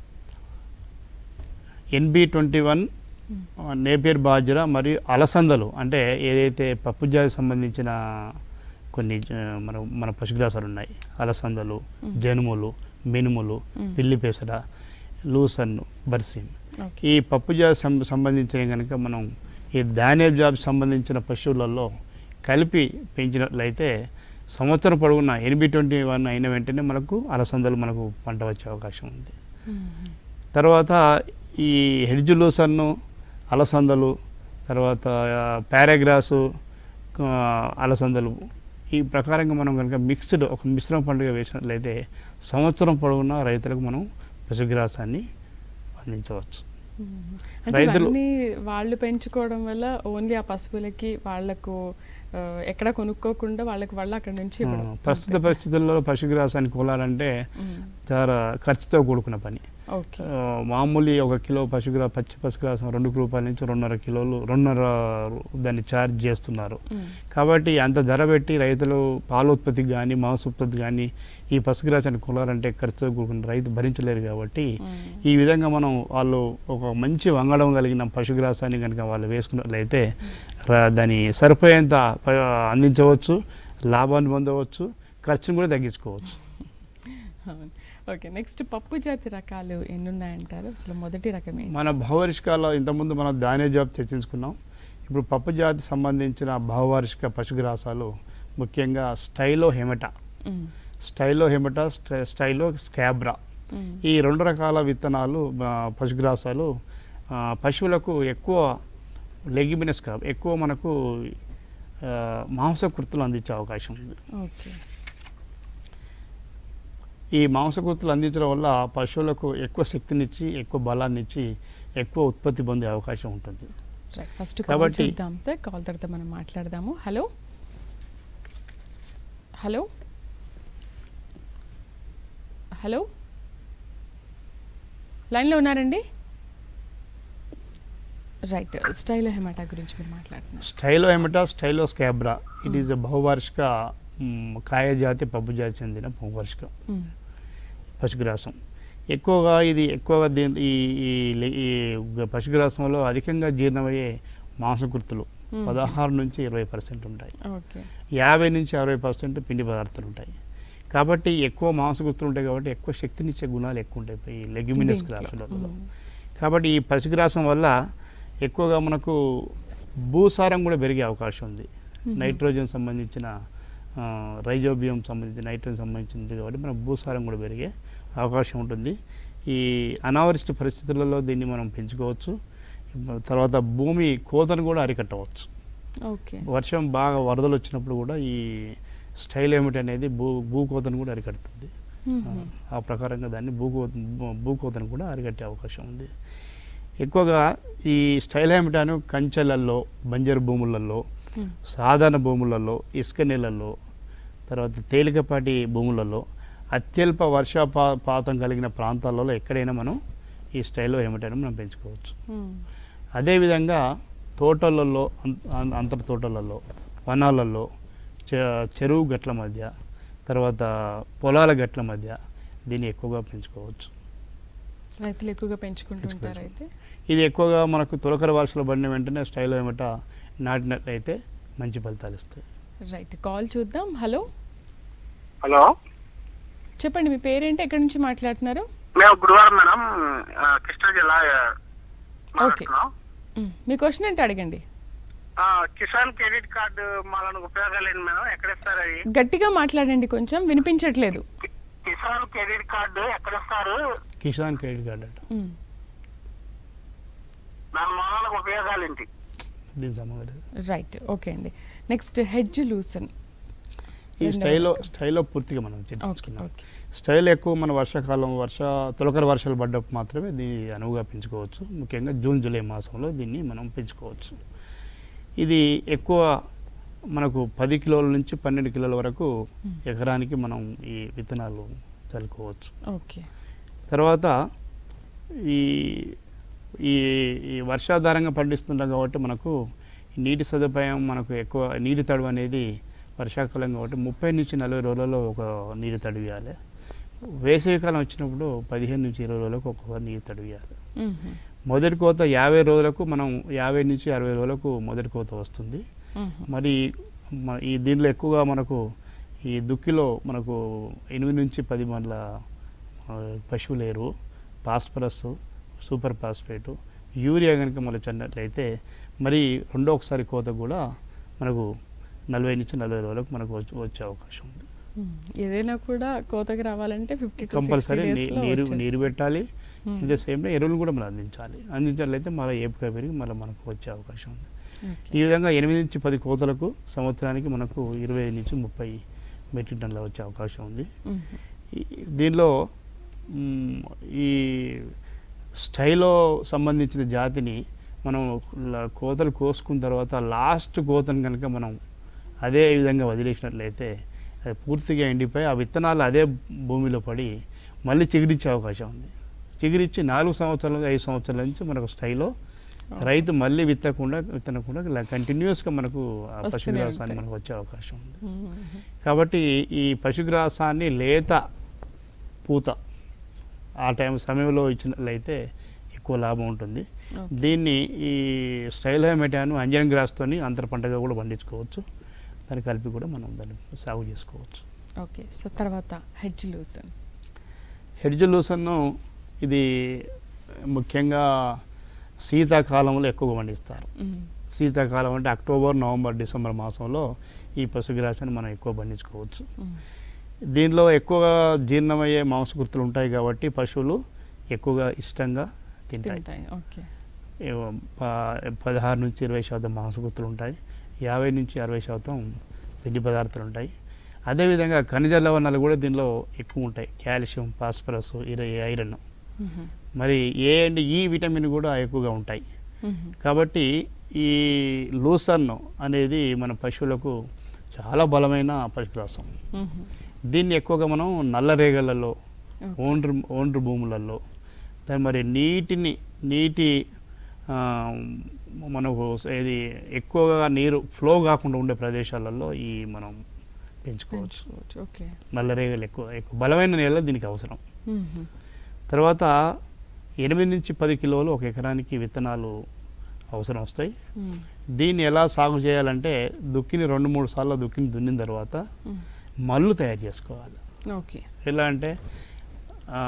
NB twenty one Napier bajra మరియు అలసందలు అంటే ఏదైతే పప్పు జాతికి సంబంధించిన కొన్ని ఆ, మన మన పశుగ్రాసాలు ఉన్నాయి అలసందలు
మ్మ్.
జనుములు మినుములు
మ్మ్.
పిల్లి పెసర లూసన్ బర్సిమ్
ఓకే
ఈ పప్పు జాతి సం సంబంధించిన కనుక మనం ఈ ధాన్య జాతి సంబంధించిన పశువులలో కలిపి పెంచినట్లయితే సంవత్సరం పొడవునా ఎనిమిది ట్వంటీ వన్ అయిన వెంటనే మనకు అలసందలు మనకు పంట వచ్చే అవకాశం ఉంది
మ్మ్.
తర్వాత ఈ హెడ్జులూసన్ను అలసందలు తర్వాత ఆ, పారాగ్రాసు ఆ, అలసందలు ఈ ప్రకారంగా మనం కనుక మిక్స్డ్ ఒక మిశ్రమ పండుగ వేసినట్లయితే సంవత్సరం పొడవునా రైతులకు మనం పశుగ్రాసాన్ని అందించవచ్చు
మ్మ్. అంటే
రైతులు-
ఇవన్నీ వాళ్ళు పెంచుకోవడం వల్ల ఓన్లీ ఆ పశువులకి వాళ్ళకు ఆ, ఎక్కడ కొనుక్కోకుండా వాళ్ళకి వాళ్ళు అక్కడ నుంచి
ఆ,
ఇవ్వడం.
ప్రస్తుత పరిస్థితుల్లో పశుగ్రాసాన్ని కొనాలంటే
మ్మ్.
చాలా ఖర్చుతో కూడుకున్న పని
ఓకే
ఆ, మామూలు ఒక కిలో పశుగ్రా పచ్చి పశుగ్రాసం రెండు రూపాయల నుంచి రెండున్నర కిలోలు రెండున్నర దాన్ని ఛార్జ్ చేస్తున్నారు
మ్మ్.
కాబట్టి అంత ధర పెట్టి రైతులు పాల ఉత్పత్తికి కానీ మాంస ఉత్పత్తి కానీ ఈ పశుగ్రాసాన్ని కొనాలంటే ఖర్చుతో కూడుకున్న రైతు భరించలేరు కాబట్టి
మ్మ్.
ఈ విధంగా మనం వాళ్ళు ఒక మంచి వంగడం కలిగిన పశుగ్రాసాన్ని కనుక వాళ్ళు వేసుకున్నట్లయితే రా- దాని సరిపోయేంత ప- అందించవచ్చు లాభాన్ని పొందవచ్చు ఖర్చును కూడా తగ్గించుకోవచ్చు
అవును. ఓకే నెక్స్ట్ పప్పు జాతి రకాలు ఎన్ని ఉన్నాయంటారు అసలు మొదటి రకం ఏంటి
మన భావరిష్కాలో ఇంతకుముందు మనం ధాన్య జాబ్ చర్చించుకున్నాం ఇప్పుడు పప్పు జాతి సంబంధించిన భావవార్షిక పశుగ్రాసాలు ముఖ్యంగా స్టైలో హెమటా
మ్మ్.
స్టైలో హెమటా స్టై- స్టైలో స్కాబ్రా
మ్మ్.
ఈ రెండు రకాల విత్తనాలు ఆ, పశుగ్రాసాలు ఆ, పశువులకు ఎక్కువ లెగిమినస్ కాపు ఎక్కువ మనకు ఆ, మాంసకృతులు అందించే అవకాశం ఉంది
ఓకే
ఈ మాంసకృతులు అందించడం వల్ల పశువులకు ఎక్కువ శక్తినిచ్చి ఎక్కువ బలాన్ని ఇచ్చి ఎక్కువ ఉత్పత్తి పొందే అవకాశం ఉంటుంది
రైట్ ఫస్ట్ కాల్
కాబట్టి-
చేద్దాం సార్ కాల్ తర్వాత మనం మాట్లాడదాము హలో హలో హలో లైన్లో ఉన్నారండి రైట్ స్టైల్ హెమాటా గురించి మీరు మాట్లాడుతున్నారు
స్టైలో ఏమిటా స్టైలో స్కాబ్రా ఇట్ ఈస్ ఎ బహువార్షిక మ్, కాయజాతి పప్పు జాతి చెందిన బహువార్షిక
మ్మ్.
పశుగ్రాసం ఎక్కువగా ఇది ఎక్కువగా దీని ఈ ఈ లే- ఈ గ- పశుగ్రాసంలో అధికంగా జీర్ణమయ్యే మాంసకృతులు
మ్మ్.
పదహారు నుంచి ఇరవై పర్సెంట్ ఉంటాయి
ఓకే
యాభై నుంచి అరవై పర్సెంట్ పిండి పదార్థాలు ఉంటాయి కాబట్టి ఎక్కువ మాంసకృతులు ఉంటాయి కాబట్టి ఎక్కువ శక్తినిచ్చే గుణాలు ఎక్కువ ఉంటాయి ఈ లెగ్యుమినస్
దీంట్లో.
గ్రాసులలో
మ్మ్.
కాబట్టి ఈ పశుగ్రాసం వల్ల ఎక్కువగా మనకు భూసారం కూడా పెరిగే అవకాశం ఉంది
మ్మ్.
నైట్రోజన్ సంబంధించిన ఆ, రైజోబియం సంబంధించిన నైట్రోజన్ సంబంధించింది కాబట్టి మనకు భూసారం కూడా పెరిగే అవకాశం ఉంటుంది ఈ అనావరిష్ట పరిస్థితులలో దీన్ని మనం పెంచుకోవచ్చు తర్వాత భూమి కోతను కూడా అరికట్టవచ్చు
ఓకే
వర్షం బాగా వరదలు వచ్చినప్పుడు కూడా ఈ స్టైల్ ఏమిటి అనేది భూ భూకోతను కూడా అరికడుతుంది
మ్మ్.
ఆ ప్రకారంగా దాన్ని భూకోత భూకోతను కూడా అరికట్టే అవకాశం ఉంది ఎక్కువగా ఈ స్టైల్ ఏమిటాను కంచెలల్లో బంజరు భూములలో
మ్మ్.
సాధారణ భూములలో ఇసుక నీళ్ళల్లో తర్వాత తేలికపాటి భూములలో అత్యల్ప వర్షపా పాతం కలిగిన ప్రాంతాలలో ఎక్కడైనా మనం ఈ స్టైల్లో ఏమిటైనా మనం పెంచుకోవచ్చు
మ్మ్.
అదేవిధంగా తోటలలో అం- అం- అంతర తోటలలో వనాలలో చె- చెరువు గట్ల మధ్య తర్వాత పొలాల గట్ల మధ్య దీన్ని ఎక్కువగా పెంచుకోవచ్చు
రైతులు ఎక్కువగా పెంచుకుంటుంటారు
పెంచుకోవచ్చు.
అయితే
ఇది ఎక్కువగా మనకు తొలకరి వర్షాలు పడిన వెంటనే స్టైల్ ఏమిట నాటినట్లయితే మంచి ఫలితాలు ఇస్తాయి
రైట్ కాల్ చూద్దాం హలో
హలో
చెప్పండి మీ పేరేంటి ఎక్కడి నుంచి మాట్లాడుతున్నారు
మేము గురువారం మేడం ఆ, కృష్ణా జిల్లా ఆ, మాట్లాడుతున్నాం
మ్మ్. మీ క్వశ్చన్ ఏంటి అడగండి
ఆ, కిసాన్ క్రెడిట్ కార్డు మాలను ఉపయోగాలు ఏంటి మేడం ఎక్కడ ఇస్తారు అది
గట్టిగా మాట్లాడండి కొంచెం వినిపించట్లేదు
కి- కిసాన్ క్రెడిట్ కార్డు ఎక్కడ ఇస్తారు
కిసాన్ క్రెడిట్ కార్డ్ అంట
మ్మ్.
దాని మాలకు ఉపయోగాలు ఏంటి
దీని సంబంధం
రైట్ ఓకే అండి నెక్స్ట్ హెడ్జ్ లూసన్
ఈ
రెండవ
స్టైల్లో
రకం.
స్టైల్లో పూర్తిగా మనం
ఓకే
చర్చించుకున్నాం
ఓకే
స్టైల్ ఎక్కువ మన వర్షాకాలం వర్ష తొలకరి వర్షాలు పడ్డప్పుడు మాత్రమే దీన్ని అనువుగా పెంచుకోవచ్చు ముఖ్యంగా జూన్ జూలై మాసంలో దీన్ని మనం పెంచుకోవచ్చు ఇది ఎక్కువ మనకు పది కిలోల నుంచి పన్నెండు కిలోల వరకు
Hmm.
ఎకరానికి మనం ఈ విత్తనాలు చల్లుకోవచ్చు
ఓకే
తర్వాత ఈ ఈ ఈ వర్షాధారంగా పండిస్తుంటాం కాబట్టి మనకు ఈ నీటి సదుపాయం మనకు ఎక్కువ నీటి తడువు అనేది వర్షాకాలం కాబట్టి ముప్పై నుంచి నలభై రోజులలో ఒక నీటి తడువు ఇవ్వాలి వేసవికాలం వచ్చినప్పుడు పదిహేను నుంచి ఇరవై రోజులకు ఒక్కొక్క నీటి తడువు ఇవ్వాలి
మ్మ్.
మొదటి కోత యాభై రోజులకు మనం యాభై నుంచి అరవై రోజులకు మొదటి కోత వస్తుంది
మ్మ్.
మరి మ- ఈ దీంట్లో ఎక్కువగా మనకు ఈ దుక్కిలో మనకు ఎనిమిది నుంచి పది మండల ఆ, పశువుల ఎరువు ఫాస్ఫరస్ సూపర్ ఫాస్ఫేటు యూరియా కనుక మనం చన్నట్లయితే మరి రెండో ఒకసారి కోత కూడా మనకు నలభై నుంచి నలభై రోజులకు మనకు వచ్చే వచ్చే అవకాశం ఉంది
మ్మ్. ఏదైనా కూడా కోతకి రావాలంటే ఫిఫ్టీ
కంపల్సరీ నీరు నీరు పెట్టాలి ఇన్ ద సేమ్ ఎరువులు కూడా మనం అందించాలి అందించాలైతే మళ్ళీ ఏపుగా పెరిగి మళ్ళీ మనకు వచ్చే అవకాశం ఉంది ఈ విధంగా ఎనిమిది నుంచి పది కోతలకు సంవత్సరానికి మనకు ఇరవై నుంచి ముప్పై మెట్రిక్ టన్నుల వచ్చే అవకాశం ఉంది ఈ- దీనిలో మ్, ఈ స్టైలో సంబంధించిన జాతిని మనం ల- కోతలు కోసుకున్న తర్వాత లాస్ట్ కోతను కనుక మనం అదే విధంగా వదిలేసినట్లయితే అది పూర్తిగా ఎండిపోయి ఆ విత్తనాలు అదే భూమిలో పడి మళ్ళీ చిగురించే అవకాశం ఉంది చిగురించి నాలుగు సంవత్సరాలు ఐదు సంవత్సరాల నుంచి మనకు స్టైలో రైతు మళ్ళీ విత్తకుండా విత్తనకుండా ఇలా కంటిన్యూస్గా మనకు ఆ
వస్తూనే
పశుగ్రాసాన్ని
ఉంటాయి.
మనకు వచ్చే అవకాశం ఉంది కాబట్టి ఈ పశుగ్రాసాన్ని లేత పూత ఆ టైం సమయంలో ఇచ్చినట్లయితే ఎక్కువ లాభం ఉంటుంది దీన్ని ఈ స్టైల్ మెటాను అంజన్ గ్రాస్తోని అంతర పంటగా కూడా పండించుకోవచ్చు దాన్ని కలిపి కూడా మనం దాన్ని సాగు చేసుకోవచ్చు
ఓకే సో తర్వాత హెడ్జ్ లూసన్
హెడ్జ్ లూసన్ను ఇది ముఖ్యంగా శీతాకాలంలో ఎక్కువగా పండిస్తారు శీతాకాలం అంటే అక్టోబర్ నవంబర్ డిసెంబర్ మాసంలో ఈ పశుగ్రాసాన్ని మనం ఎక్కువ పండించుకోవచ్చు దీనిలో ఎక్కువగా జీర్ణమయ్యే మాంసకృతులు ఉంటాయి కాబట్టి పశువులు ఎక్కువగా ఇష్టంగా తింటాయి
తింటాయి ఓకే
ఏవో ప- పదహారు నుంచి ఇరవై శాతం మాంసకృతులు ఉంటాయి యాభై నుంచి అరవై శాతం పిండి పదార్థాలు ఉంటాయి అదేవిధంగా ఖనిజ లవణాలు కూడా దీనిలో ఎక్కువ ఉంటాయి కాల్షియం ఫాస్ఫరస్ ఇర- ఐరన్
మ్మ్.
మరి ఏ అండ్ ఈ విటమిన్ కూడా ఎక్కువగా ఉంటాయి
మ్మ్.
కాబట్టి ఈ లూసన్ అనేది మన పశువులకు చాలా బలమైన పశుగ్రాసం
మ్మ్.
దీన్ని ఎక్కువగా మనం నల్లరేగలలో
ఓకే.
ఓండ్రు ఓండ్రు భూములలో దాని మరి నీటిని నీటి ఆ, మనకు ఇది ఎక్కువగా నీరు ఫ్లో కాకుండా ఉండే ప్రదేశాలలో ఈ మనం పెంచుకోవచ్చు
పెంచుకోవచ్చు ఓకే
నల్లరేగలు ఎక్కువ ఎక్కువ బలమైన నేల దీనికి అవసరం
మ్మ్.
తర్వాత ఎనిమిది నుంచి పది కిలోలు ఒక ఎకరానికి విత్తనాలు అవసరం వస్తాయి
మ్మ్.
దీన్ని ఎలా సాగు చేయాలంటే దుక్కిని రెండు మూడు సార్లు దుక్కిని దున్నిన తర్వాత
మ్మ్.
మల్లు తయారు చేసుకోవాలి
ఓకే
ఎలా అంటే ఆ,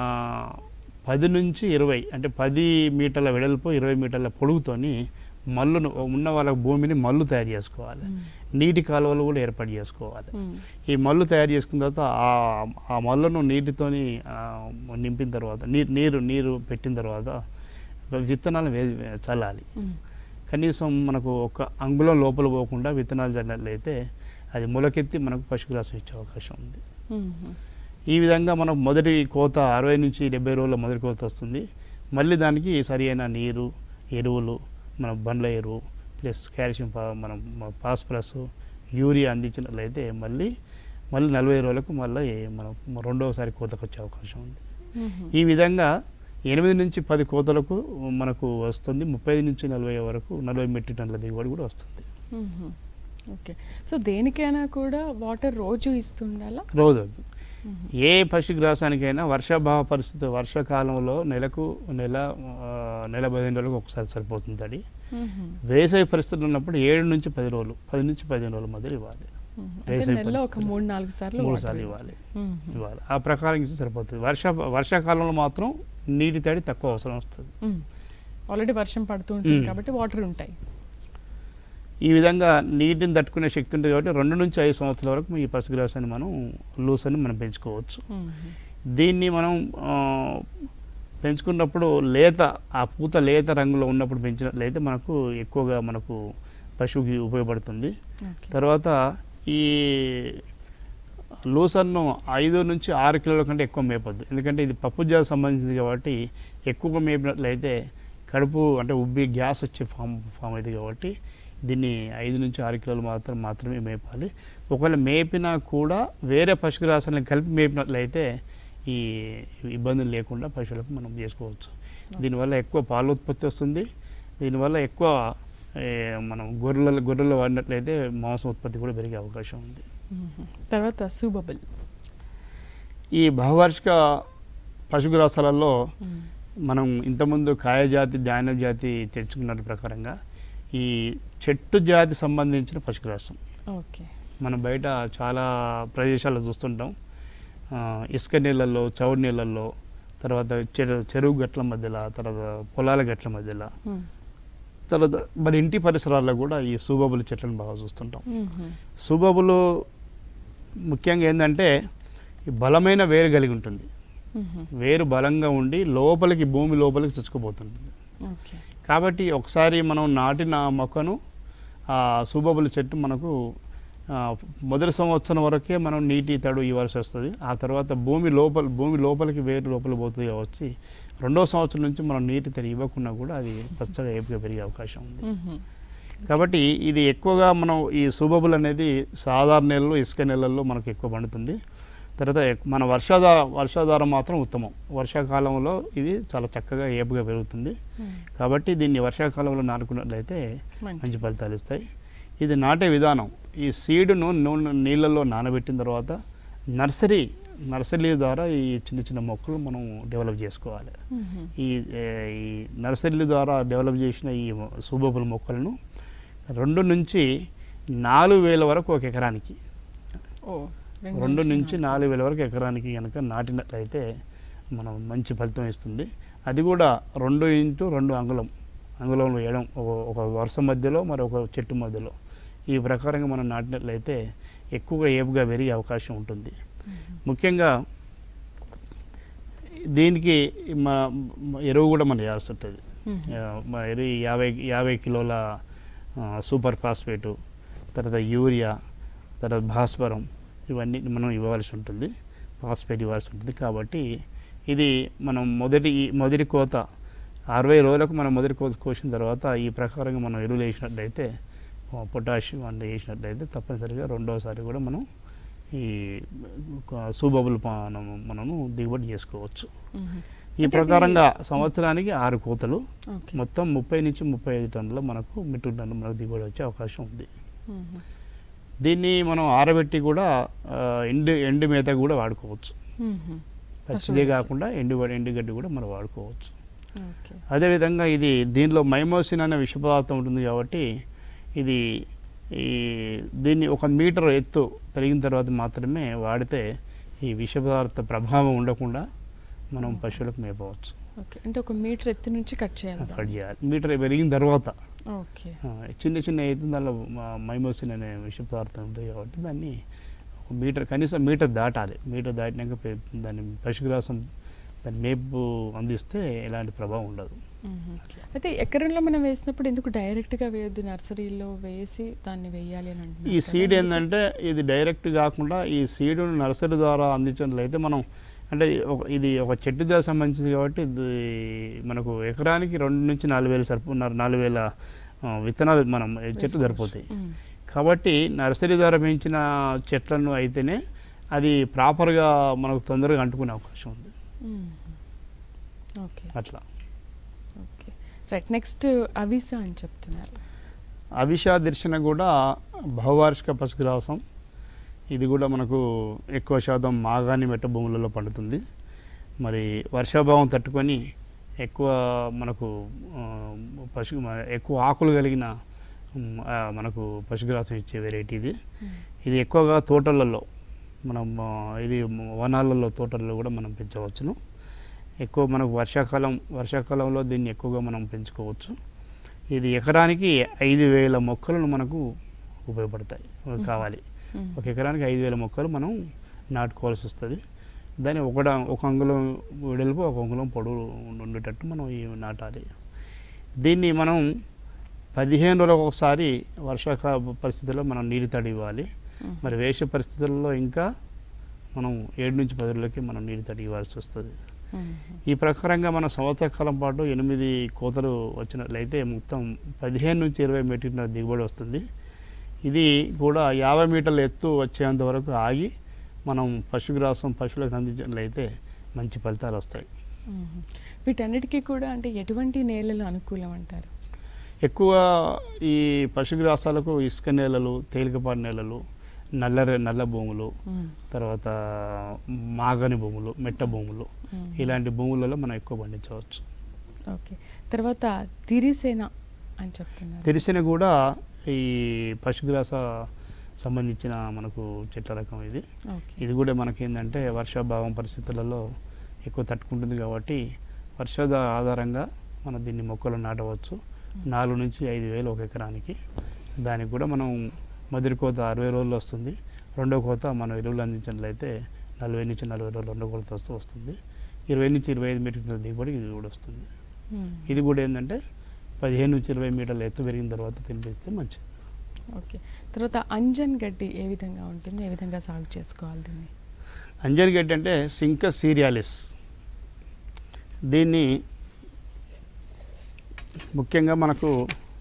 పది నుంచి ఇరవై అంటే పది మీటర్ల వెడల్పు ఇరవై మీటర్ల పొడుగుతోని మల్లును ఉన్న వాళ్ళ భూమిని మల్లు తయారు చేసుకోవాలి
మ్మ్.
నీటి కాలువలు కూడా ఏర్పాటు చేసుకోవాలి
మ్మ్.
ఈ మల్లు తయారు చేసుకున్న తర్వాత ఆ ఆ మల్లును నీటితోని ఆ, నింపిన తర్వాత నీరు నీరు నీరు పెట్టిన తర్వాత విత్తనాలు వే చల్లాలి
మ్మ్.
కనీసం మనకు ఒక అంగుళం లోపల పోకుండా విత్తనాలు చల్లినట్లయితే అది మొలకెత్తి మనకు పశుగ్రాసం ఇచ్చే అవకాశం ఉంది
మ్మ్.
ఈ విధంగా మనకు మొదటి కోత అరవై నుంచి డెబ్బై రోజుల మొదటి కోత వస్తుంది మళ్ళీ దానికి సరి అయిన నీరు ఎరువులు మన బండ్ల ఎరువు ప్లస్ కాల్షియం ఫా- మనం మ- ఫాస్ఫరస్ యూరియా అందించినట్లయితే మళ్ళీ మళ్ళీ నలభై రోజులకు మళ్ళీ మనం రెండవసారి కోతకు వచ్చే అవకాశం ఉంది
మ్మ్.
ఈ విధంగా ఎనిమిది నుంచి పది కోతలకు మనకు వస్తుంది ముప్పై నుంచి నలభై వరకు నలభై మెట్రిక్ టన్నుల దిగుబడి కూడా వస్తుంది
మ్మ్. ఓకే సో దేనికైనా కూడా వాటర్ రోజు ఇస్తుండాలా
రోజు
మ్మ్.
ఏ పశుగ్రాసానికైనా వర్షాభావ పరిస్థితి వర్షాకాలంలో నెలకు నెల ఆ, నెల పదిహేను రోజులకు ఒకసారి సరిపోతుంది తడి
మ్మ్.
వేసవి పరిస్థితులు ఉన్నప్పుడు ఏడు నుంచి పది రోజులు పది నుంచి పదిహేను రోజుల మధ్య ఇవ్వాలి
మ్మ్.
వేసవి
అంటే నెలలో ఒక
పరిస్థితులు.
మూడు నాలుగు సార్లు
మూడు
water
సార్లు
ఇవ్వాలి.
ఇవ్వాలి
మ్మ్.
ఇవ్వాలి ఆ ప్రకారం ఇస్తే సరిపోతుంది వర్ష వర్షాకాలంలో మాత్రం నీటి తడి తక్కువ అవసరం వస్తుంది
మ్మ్. ఆల్రెడీ వర్షం పడుతూ ఉంటుంది
మ్మ్.
కాబట్టి వాటర్ ఉంటాయి
ఈ విధంగా నీటిని తట్టుకునే శక్తి ఉంటుంది కాబట్టి రెండు నుంచి ఐదు సంవత్సరాల వరకు ఈ పశుగ్రాసాన్ని మనం లూస్ అని మనం పెంచుకోవచ్చు
మ్మ్.
దీన్ని మనం ఆ, పెంచుకున్నప్పుడు లేత ఆ పూత లేత రంగులో ఉన్నప్పుడు పెంచినట్లయితే మనకు ఎక్కువగా మనకు పశువుకి ఉపయోగపడుతుంది
ఓకే
తర్వాత ఈ లూసన్ను ఐదు నుంచి ఆరు కిలోల కంటే ఎక్కువ మేపొద్దు ఎందుకంటే ఇది పప్పు జాతి సంబంధించింది కాబట్టి ఎక్కువగా మేపినట్లయితే కడుపు అంటే ఉబ్బి గ్యాస్ వచ్చే ఫామ్ ఫామ్ అయింది కాబట్టి దీన్ని ఐదు నుంచి ఆరు కిలోలు మాత్రం మాత్రమే మేపాలి ఒకవేళ మేపినా కూడా వేరే పశుగ్రాసాలను కలిపి మేపినట్లయితే ఈ ఇబ్బందులు లేకుండా పశువులకు మనం చేసుకోవచ్చు దీనివల్ల ఎక్కువ పాల ఉత్పత్తి వస్తుంది దీనివల్ల ఎక్కువ ఏ, మనం గొర్రెల గొర్రెలు వాడినట్లయితే మాంసం ఉత్పత్తి కూడా పెరిగే అవకాశం ఉంది
మ్మ్. తర్వాత సూబబుల్
ఈ బహువార్షిక పశుగ్రాసాలలో
మ్మ్.
మనం ఇంతకుముందు కాయ జాతి ధాన్య జాతి తెచ్చుకున్న ప్రకారంగా ఈ చెట్టు జాతి సంబంధించిన పశుగ్రాసం
ఓకే
మనం బయట చాలా ప్రదేశాల్లో చూస్తుంటాం ఆ, ఇసుక నీళ్ళల్లో చౌడు నీళ్ళల్లో తర్వాత చెరు చెరువు గట్ల మధ్యలో తర్వాత పొలాల గట్ల మధ్యలో
మ్మ్.
తర్వాత మరి ఇంటి పరిసరాల్లో కూడా ఈ సూబబుల చెట్లను బాగా చూస్తుంటాం
మ్మ్.
సూబబులు ముఖ్యంగా ఏంటంటే ఈ బలమైన వేరు కలిగి ఉంటుంది
మ్మ్.
వేరు బలంగా ఉండి లోపలికి భూమి లోపలికి చొచ్చుకుపోతుంది
ఓకే
కాబట్టి ఒకసారి మనం నాటిన మొక్కను ఆ సూబబుల చెట్టు మనకు ఆ, మొదటి సంవత్సరం వరకే మనం నీటి తడు ఇవ్వాల్సి వస్తుంది ఆ తర్వాత భూమి లోపల భూమి లోపలికి వేరు లోపల పోతుంది కావచ్చు రెండో సంవత్సరం నుంచి మనం నీటి తడి ఇవ్వకుండా కూడా అది పచ్చగా ఏపుగా పెరిగే అవకాశం ఉంది
మ్మ్.
కాబట్టి ఇది ఎక్కువగా మనం ఈ సూబబుల్ అనేది సాధారణ నెలలు ఇసుక నెలల్లో మనకు ఎక్కువ పండుతుంది తర్వాత ఎక్- మన వర్షాధార వర్షాధారం మాత్రం ఉత్తమం వర్షాకాలంలో ఇది చాలా చక్కగా ఏపుగా పెరుగుతుంది
మ్మ్.
కాబట్టి దీన్ని వర్షాకాలంలో నాటుకున్నట్లయితే
మంచి
మంచి ఫలితాలు ఇస్తాయి ఇది నాటే విధానం ఈ సీడును నూనె నీళ్ళల్లో నానబెట్టిన తర్వాత నర్సరీ నర్సరీ ద్వారా ఈ చిన్న చిన్న మొక్కలు మనం డెవలప్ చేసుకోవాలి
మ్మ్.
ఈ ఏ, ఈ నర్సరీ ద్వారా డెవలప్ చేసిన ఈ సూబబుల్ మొక్కలను రెండు నుంచి నాలుగు వేల వరకు ఒక ఎకరానికి
ఓ
రెండు నుంచి నాలుగు వేల వరకు ఎకరానికి కనుక నాటినట్లయితే మనం మంచి ఫలితం ఇస్తుంది అది కూడా రెండు ఇంటూ రెండు అంగుళం అంగుళం వేయడం ఒక ఒక వరుస మధ్యలో మరి ఒక చెట్టు మధ్యలో ఈ ప్రకారంగా మనం నాటినట్లయితే ఎక్కువగా ఏపుగా పెరిగే అవకాశం ఉంటుంది ముఖ్యంగా దీనికి మా మ- ఎరువు కూడా మనం వేయాల్సి ఉంటుంది
మ్మ్.
ఆ, మరి యాభై యాభై కిలోల ఆ, సూపర్ ఫాస్ఫేటు తర్వాత యూరియా తర్వాత భాస్వరం ఇవన్నీ మనం ఇవ్వాల్సి ఉంటుంది ఫాస్ఫేట్ ఇవ్వాల్సి ఉంటుంది కాబట్టి ఇది మనం మొదటి మొదటి కోత అరవై రోజులకు మనం మొదటి కోత కోసిన తర్వాత ఈ ప్రకారంగా మనం ఎరువులు వేసినట్లయితే ఆ, పొటాషియం అంటే వేసినట్లయితే తప్పనిసరిగా రెండోసారి కూడా మనం ఈ సూబబుల్ మనము మనము దిగుబడి చేసుకోవచ్చు
మ్మ్.
ఈ
అంటే
ప్రకారంగా సంవత్సరానికి ఆరు కోతలు
ఓకే
మొత్తం ముప్పై నుంచి ముప్పై ఐదు టన్నుల మనకు మెట్రిక్ టన్నుల మనకు దిగుబడి వచ్చే అవకాశం ఉంది
మ్మ్.
దీన్ని మనం ఆరబెట్టి కూడా ఆ, ఎండు ఎండు మేత కూడా వాడుకోవచ్చు
మ్మ్.
పచ్చిదే
పశువులకి.
కాకుండా ఎండు ఎండుగడ్డి కూడా మనం వాడుకోవచ్చు
ఓకే
అదేవిధంగా ఇది దీనిలో మైమోసిన్ అనే విష పదార్థం ఉంటుంది కాబట్టి ఇది ఈ దీన్ని ఒక మీటర్ ఎత్తు పెరిగిన తర్వాత మాత్రమే వాడితే ఈ విష పదార్థ ప్రభావం ఉండకుండా మనం పశువులకు మేపవచ్చు
ఓకే అంటే ఒక మీటర్ ఎత్తు నుంచి కట్ చేయాలి
కట్
దాన్ని.
చేయాలి మీటర్ పెరిగిన తర్వాత
ఓకే
ఆ, చిన్న చిన్న అయితే దానిలో మ- మైమోసిన్ అనే విష పదార్థం ఉంటుంది కాబట్టి దాన్ని ఒక మీటర్ కనీసం మీటర్ దాటాలి మీటర్ దాటినాక పె- దాన్ని పశుగ్రాసం దాన్ని మేపు అందిస్తే ఎలాంటి ప్రభావం ఉండదు
మ్మ్. అయితే ఎకరంలో మనం వేసినప్పుడు ఎందుకు డైరెక్ట్గా వేయొద్దు నర్సరీలో వేసి దాన్ని వేయాలి అని అంటున్నారు
ఈ
కదా?
సీడ్
ఎందుకు?
ఏంటంటే ఇది డైరెక్ట్ కాకుండా ఈ సీడును నర్సరీ ద్వారా అందించినట్లయితే మనం అంటే ఒక ఇది ఒక చెట్టు ద్వారా సంబంధించింది కాబట్టి ఇది మనకు ఎకరానికి రెండు నుంచి నాలుగు వేలు సరిపో నాలుగు వేల ఆ, విత్తనాలు మనం చెట్టు
వేసుకోవచ్చు.
సరిపోతాయి
మ్మ్.
కాబట్టి నర్సరీ ద్వారా పెంచిన చెట్లను అయితేనే అది ప్రాపర్గా మనకు తొందరగా అంటుకునే అవకాశం ఉంది
మ్మ్. ఓకే
అట్లా
ఓకే రైట్ నెక్స్ట్ అవిసా అని చెప్తున్నారు
అవిషా దర్శన కూడా బహువార్షిక పశుగ్రాసం ఇది కూడా మనకు ఎక్కువ శాతం మాగాని మెట్ట భూములలో పండుతుంది మరి వర్షాభావం తట్టుకొని ఎక్కువ మనకు ఆ, పశు మ- ఎక్కువ ఆకులు కలిగిన ఉమ్, ఆ, మనకు పశుగ్రాసం ఇచ్చే వెరైటీ ఇది
మ్మ్.
ఇది ఎక్కువగా తోటలలో మనం ఆ, ఇది వనాలలో తోటల్లో కూడా మనం పెంచవచ్చును ఎక్కువ మనకు వర్షాకాలం వర్షాకాలంలో దీన్ని ఎక్కువగా మనం పెంచుకోవచ్చు ఇది ఎకరానికి ఐదు వేల మొక్కలను మనకు ఉపయోగపడతాయి కావాలి
మ్మ్.
ఒక ఎకరానికి ఐదు వేల మొక్కలు మనం నాటుకోవాల్సి వస్తుంది దాన్ని ఒక ఒక అంగుళం వెడల్పు ఒక అంగుళం పొడవు ఉండేటట్టు మనం ఈ నాటాలి దీన్ని మనం పదిహేను రోజులకు ఒకసారి వర్షాకాల పరిస్థితుల్లో మనం నీరు తడి ఇవ్వాలి
మ్మ్.
మరి వేసే పరిస్థితుల్లో ఇంకా మనం ఏడు నుంచి పది రోజులకి మనం నీరు తడి ఇవ్వాల్సి వస్తుంది
మ్మ్.
ఈ ప్రకారంగా మనం సంవత్సర కాలం పాటు ఎనిమిది కోతలు వచ్చినట్లయితే మొత్తం పదిహేను నుంచి ఇరవై మెట్రిక్ టన్నుల దిగుబడి వస్తుంది ఇది కూడా యాభై మీటర్ల ఎత్తు వచ్చేంత వరకు ఆగి మనం పశుగ్రాసం పశువులకు అందించినట్లయితే మంచి ఫలితాలు వస్తాయి
మ్మ్. వీటన్నిటికీ కూడా అంటే ఎటువంటి నేలలు అనుకూలం అంటారు
ఎక్కువ ఈ పశుగ్రాసాలకు ఇసుక నేలలు తేలికపాటి నేలలు నల్ల నల్ల భూములు
మ్మ్.
తర్వాత మాగని భూములు మెట్ట భూములు
మ్మ్.
ఇలాంటి భూములలో మనం ఎక్కువ పండించవచ్చు
ఓకే తర్వాత తిరిసేన అని చెప్తున్నారు
తెరిసిన కూడా ఈ పశుగ్రాస సంబంధించిన మనకు చెట్ల రకం ఇది
ఓకే
ఇది కూడా మనకి ఏంటంటే వర్షాభావం పరిస్థితులలో ఎక్కువ తట్టుకుంటుంది కాబట్టి వర్షాద ఆధారంగా మనం దీన్ని మొక్కలు నాటవచ్చు నాలుగు నుంచి ఐదు వేలు ఒక ఎకరానికి దానికి కూడా మనం మొదటి కోత అరవై రోజులు వస్తుంది రెండో కోత మనం ఎరువులు అందించినట్లయితే నలభై నుంచి నలభై రోజులు రెండో కోత వస్తూ వస్తుంది ఇరవై నుంచి ఇరవై ఐదు మీటర్ల దిగుబడి ఇది కూడా వస్తుంది
మ్మ్.
ఇది కూడా ఏంటంటే పదిహేను నుంచి ఇరవై మీటర్ల ఎత్తు పెరిగిన తర్వాత తినిపిస్తే మంచిది
ఓకే తర్వాత అంజన్ గడ్డి ఏ విధంగా ఉంటుంది ఏ విధంగా సాగు చేసుకోవాలి దీన్ని
అంజన్ గడ్డి అంటే సింక సీరియాలిస్ దీన్ని ముఖ్యంగా మనకు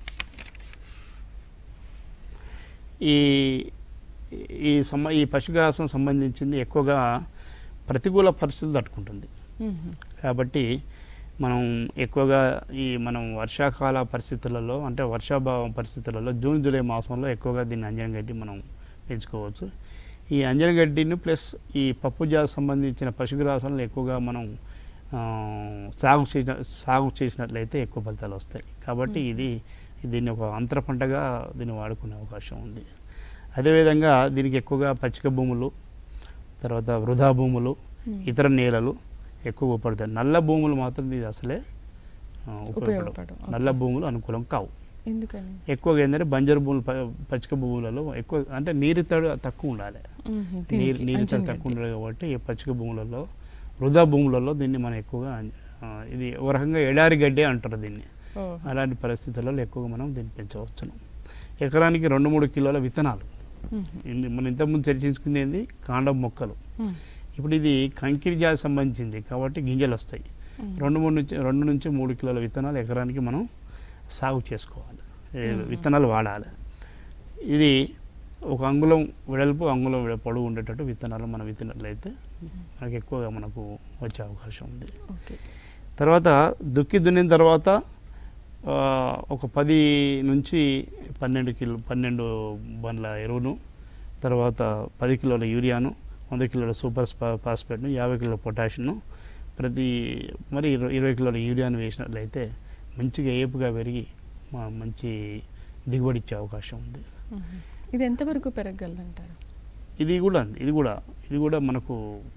ఈ ఈ సంబ ఈ పశుగ్రాసం సంబంధించింది ఎక్కువగా ప్రతికూల పరిస్థితులు తట్టుకుంటుంది
మ్మ్.
కాబట్టి మనం ఎక్కువగా ఈ మనం వర్షాకాల పరిస్థితులలో అంటే వర్షాభావం పరిస్థితులలో జూన్ జూలై మాసంలో ఎక్కువగా దీన్ని అంజన గడ్డి మనం పెంచుకోవచ్చు ఈ అంజన గడ్డిని ప్లస్ ఈ పప్పు జాతి సంబంధించిన పశుగ్రాసాలను ఎక్కువగా మనం ఆ, సాగు చేసిన సాగు చేసినట్లయితే ఎక్కువ ఫలితాలు వస్తాయి కాబట్టి
మ్మ్.
ఇది దీన్ని ఒక అంతర పంటగా దీన్ని వాడుకునే అవకాశం ఉంది అదేవిధంగా దీనికి ఎక్కువగా పచ్చిక భూములు తర్వాత వృధా భూములు
మ్మ్.
ఇతర నేలలు ఎక్కువ ఉపయోగపడతాయి నల్ల భూములు మాత్రం ఇది అసలే ఆ, ఉపయోగపడవు
ఉపయోగపడవు. ఓకే.
నల్ల భూములు అనుకూలం కావు
ఎందుకని
ఎక్కువగా ఏంటంటే బంజరు భూములు ప- పచ్చిక భూములలో ఎక్కువ అంటే నీరు తడి తక్కువ ఉండాలి
మ్మ్.
నీరు
దీనికి
నీరు
అంజన్
తడి
గడ్డి.
తక్కువ ఉండాలి కాబట్టి ఈ పచ్చిక భూములలో వృధా భూములలో దీన్ని మనం ఎక్కువగా ఆ, ఇది ఒక రకంగా ఎడారి గడ్డి అంటారు దీన్ని
ఓ.
అలాంటి పరిస్థితులలో ఎక్కువగా మనం దీన్ని పెంచవచ్చును ఎకరానికి రెండు మూడు కిలోల విత్తనాలు
మ్మ్.
ఇన్ని- మనం ఇంతకుముందు చర్చించుకుంది ఏంది కాండం మొక్కలు
మ్మ్.
ఇప్పుడు ఇది కంకిరి జాతి సంబంధించింది కాబట్టి గింజలు వస్తాయి
మ్మ్.
రెండు మూడు నుంచి రెండు నుంచి మూడు కిలోల విత్తనాలు ఎకరానికి మనం సాగు చేసుకోవాలి ఏ,
మ్మ్.
విత్తనాలు వాడాలి ఇది ఒక అంగుళం వెడల్పు అంగుళం వెడ- పొడవు ఉండేటట్టు విత్తనాలు మనం విత్తనట్లయితే మనకు ఎక్కువగా మనకు వచ్చే అవకాశం ఉంది
ఓకే
తర్వాత దుక్కి దున్నిన తర్వాత ఆ, ఒక పది నుంచి పన్నెండు కిలో పన్నెండు బండ్ల ఎరువును తర్వాత పది కిలోల యూరియాను వంద కిలోల సూపర్ స్పా- ఫాస్ఫేట్ను యాభై కిలోల పొటాషియంను ప్రతి మరి ఇరవై ఇరవై కిలోల యూరియాను వేసినట్లయితే మంచిగా ఏపుగా పెరిగి మా- మంచి దిగుబడి ఇచ్చే అవకాశం ఉంది
మ్మ్. ఇది ఎంతవరకు పెరగగలదంటారు
ఇది కూడా అంతే. ఇది కూడా ఇది కూడా మనకు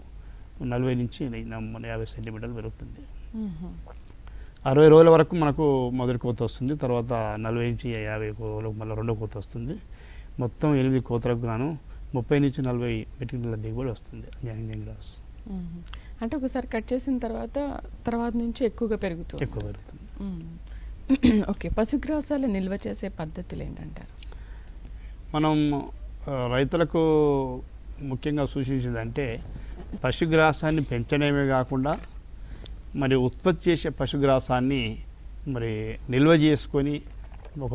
నలభై నుంచి న- యాభై సెంటీమీటర్లు పెరుగుతుంది
మ్మ్.
అరవై రోజుల వరకు మనకు మొదటి కోత వస్తుంది తర్వాత నలభై నుంచి యాభై కోతలకు మళ్ళీ రెండో కోత వస్తుంది మొత్తం ఎనిమిది కోతలకు గాను ముప్పై నుంచి నలభై మెట్రికల దిగుబడి వస్తుంది జాంగింగ్ గ్రాస్
మ్మ్. అంటే ఒకసారి కట్ చేసిన తర్వాత తర్వాత నుంచి ఎక్కువగా పెరుగుతుంది
ఎక్కువ పెరుగుతుంది
మ్మ్. ఓకే పశుగ్రాసాలు నిల్వ చేసే పద్ధతులు ఏంటంటారు
మనం ఆ, రైతులకు ముఖ్యంగా సూచించేదంటే పశుగ్రాసాన్ని పెంచడమే కాకుండా మరి ఉత్పత్తి చేసే పశుగ్రాసాన్ని మరి నిల్వ చేసుకొని ఒక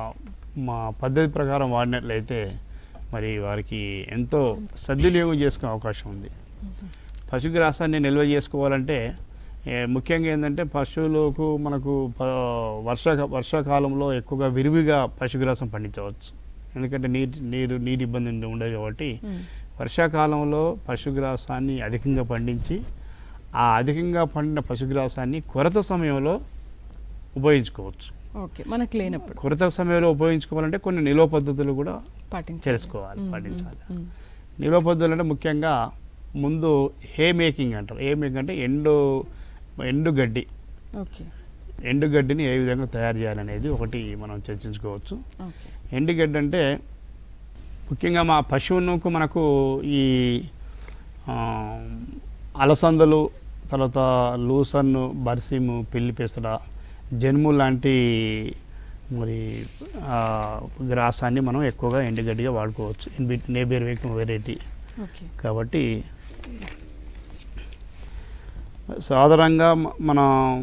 మా పద్ధతి ప్రకారం వాడినట్లయితే మరి వారికి ఎంతో సద్వినియోగం చేసుకునే అవకాశం ఉంది పశుగ్రాసాన్ని నిల్వ చేసుకోవాలంటే ఏ, ముఖ్యంగా ఏంటంటే పశువులకు మనకు ప- వర్ష వర్షాకాలంలో ఎక్కువగా విరివిగా పశుగ్రాసం పండించవచ్చు ఎందుకంటే నీటి నీరు నీటి ఇబ్బంది ఉండ- ఉండదు కాబట్టి
మ్మ్.
వర్షాకాలంలో పశుగ్రాసాన్ని అధికంగా పండించి ఆ అధికంగా పండిన పశుగ్రాసాన్ని కొరత సమయంలో ఉపయోగించుకోవచ్చు
ఓకే మనకు లేనప్పుడు
కొరత సమయంలో ఉపయోగించుకోవాలంటే కొన్ని నిల్వ పద్ధతులు కూడా
పాటించాలి
తెలుసుకోవాలి
మ్మ్.
పాటించాలి
మ్మ్.
నిల్వ పద్ధతులు అంటే ముఖ్యంగా ముందు హే మేకింగ్ అంటారు హే మేకింగ్ అంటే ఎండు ఎండు గడ్డి
ఓకే
ఎండు గడ్డిని ఏ విధంగా తయారు చేయాలనేది ఒకటి మనం చర్చించుకోవచ్చు
ఓకే
ఎండుగడ్డి అంటే ముఖ్యంగా మా పశువులకు మనకు ఈ ఆ, అలసందలు తర్వాత లూసన్ను బర్సిము పిల్లి పెసర జనుము లాంటి మరి ఆ, గ్రాసాన్ని మనం ఎక్కువగా ఎండుగడ్డిగా వాడుకోవచ్చు నేబేర్ వేక్ వెరైటీ
ఓకే
కాబట్టి సాధారణంగా మ- మన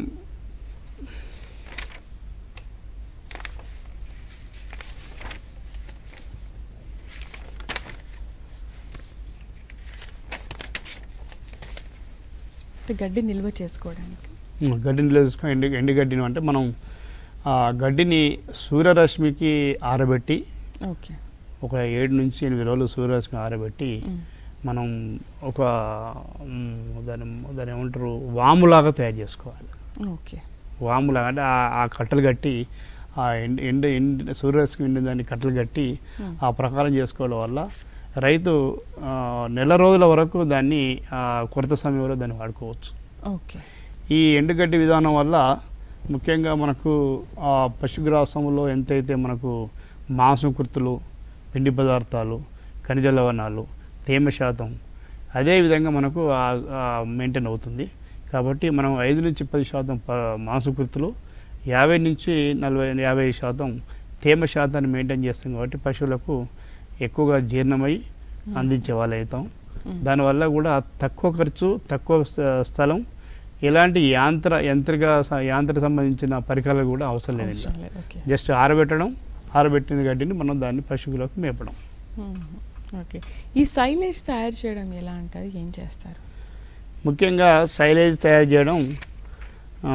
అంటే గడ్డి నిల్వ చేసుకోవడానికి
ఉమ్, గడ్డిని వేసుకొని ఎండు ఎండుగడ్డిని అంటే మనం ఆ గడ్డిని సూర్యరశ్మికి ఆరబెట్టి
ఓకే
ఒక ఏడు నుంచి ఎనిమిది రోజులు సూర్యరశ్మి ఆరబెట్టి
మ్మ్.
మనం ఒక ఉమ్, దాని దాని ఏమంటారు వాములాగా తయారు చేసుకోవాలి
ఓకే
వాములాగా అంటే ఆ- ఆ కట్టలు కట్టి ఆ ఎండ ఎండ ఎండ సూర్యరశ్మి ఎండిన దాన్ని కట్టలు కట్టి
మ్మ్.
ఆ ప్రకారం చేసుకోవడం వల్ల రైతు ఆ, నెల రోజుల వరకు దాన్ని ఆ, కొరత సమయంలో దాన్ని వాడుకోవచ్చు
ఓకే
ఈ ఎండుగడ్డి విధానం వల్ల ముఖ్యంగా మనకు ఆ పశుగ్రాసంలో ఎంతైతే మనకు మాంసకృతులు పిండి పదార్థాలు ఖనిజ లవణాలు తేమ శాతం అదేవిధంగా మనకు మెయింటైన్ అవుతుంది కాబట్టి మనం ఐదు నుంచి పది శాతం ప మాంసకృతులు యాభై నుంచి నలభై యాభై శాతం తేమ శాతాన్ని మెయింటైన్ చేస్తాం కాబట్టి పశువులకు ఎక్కువగా జీర్ణమై అందించే వాళ్ళు అవుతాం
మ్మ్.
దానివల్ల కూడా తక్కువ ఖర్చు తక్కువ స్థ- స్థలం ఎలాంటి యాంత్ర యంత్రిక స- యాంత్ర సంబంధించిన పరికరాలు కూడా అవసరం లేదు
అవసరం లేదు ఓకే
జస్ట్ ఆరబెట్టడం ఆరబెట్టిన గడ్డిని మనం దాన్ని పశువులకు మేపడం
మ్మ్. ఓకే ఈ సైలేజ్ తయారు చేయడం ఎలా అంటారు ఏం చేస్తారు
ముఖ్యంగా సైలేజ్ తయారు చేయడం ఆ,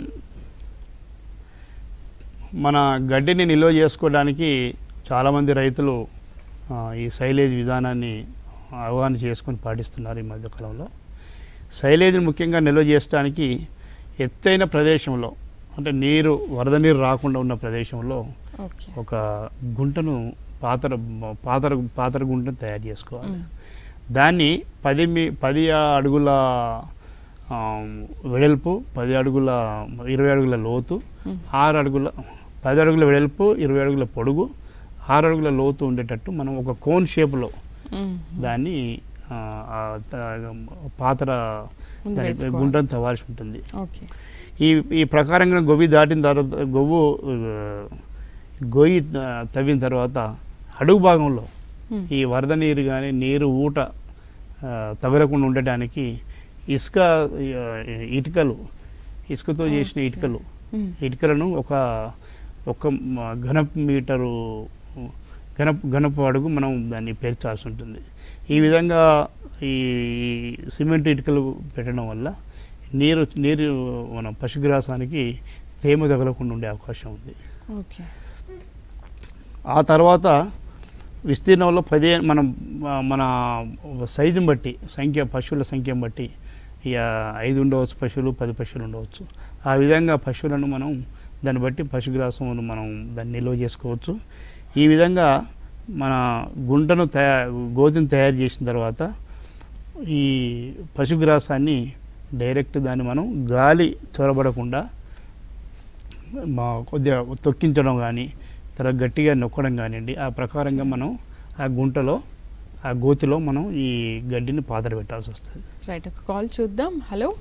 మన గడ్డిని నిల్వ చేసుకోవడానికి చాలామంది రైతులు ఆ, ఈ సైలేజ్ విధానాన్ని అవగాహన చేసుకొని పాటిస్తున్నారు ఈ మధ్యకాలంలో సైలేజ్ని ముఖ్యంగా నిల్వ చేయడానికి ఎత్తైన ప్రదేశంలో అంటే నీరు వరద నీరు రాకుండా ఉన్న ప్రదేశంలో
ఓకే
ఒక గుంటను పాతర పాతర పాతర గుంటను తయారు చేసుకోవాలి
మ్మ్.
దాన్ని పది మీ పది అడుగుల ఆ, వెడల్పు పది అడుగుల ఇరవై అడుగుల లోతు
మ్మ్.
ఆరు అడుగుల పది అడుగుల వెడల్పు ఇరవై అడుగుల పొడుగు ఆరు అడుగుల లోతు ఉండేటట్టు మనం ఒక కోన్ షేప్లో
మ్మ్.
దాన్ని ఆ, ఆ, త- పాతర
ముందు
దాని
వేసుకోవాలి.
గుంటను తవ్వాల్సి ఉంటుంది
ఓకే
ఈ ఈ ప్రకారంగా గొవ్వి దాటిన తర్వాత గొవ్వు ఆ, గొయ్యి ఆ, తవ్విన తర్వాత అడుగు భాగంలో
మ్మ్.
ఈ వరద నీరు కానీ నీరు ఊట ఆ, తగలకుండా ఉండటానికి ఇసుక ఆ, ఇటుకలు ఇసుకతో చేసిన
ఓకే.
ఇటుకలు
మ్మ్.
ఇటుకలను ఒక ఒక మ- ఘనపు మీటరు ఘనపు ఘనపు అడుగు మనం దాన్ని పేర్చాల్సి ఉంటుంది ఈ విధంగా ఈ సిమెంట్ ఇటుకలు పెట్టడం వల్ల నీరు నీరు మన పశుగ్రాసానికి తేమ తగలకుండా ఉండే అవకాశం ఉంది
ఓకే
ఆ తర్వాత విస్తీర్ణంలో పదే మనం ఆ, మన సైజుని బట్టి సంఖ్య పశువుల సంఖ్యను బట్టి ఇక ఐదు ఉండవచ్చు పశువులు పది పశువులు ఉండవచ్చు ఆ విధంగా పశువులను మనం దాన్ని బట్టి పశుగ్రాసం మనం దాన్ని నిల్వ చేసుకోవచ్చు ఈ విధంగా మన గుంటను తయా గోధుమ తయారు చేసిన తర్వాత ఈ పశుగ్రాసాన్ని డైరెక్ట్ దాన్ని మనం గాలి చొరబడకుండా మా కొద్దిగా తొక్కించడం కానీ తర్వాత గట్టిగా నొక్కడం కానివ్వండి ఆ ప్రకారంగా మనం ఆ గుంటలో ఆ గోతిలో మనం ఈ గడ్డిని పాతర పెట్టాల్సి వస్తుంది
రైట్ ఒక కాల్ చూద్దాం హలో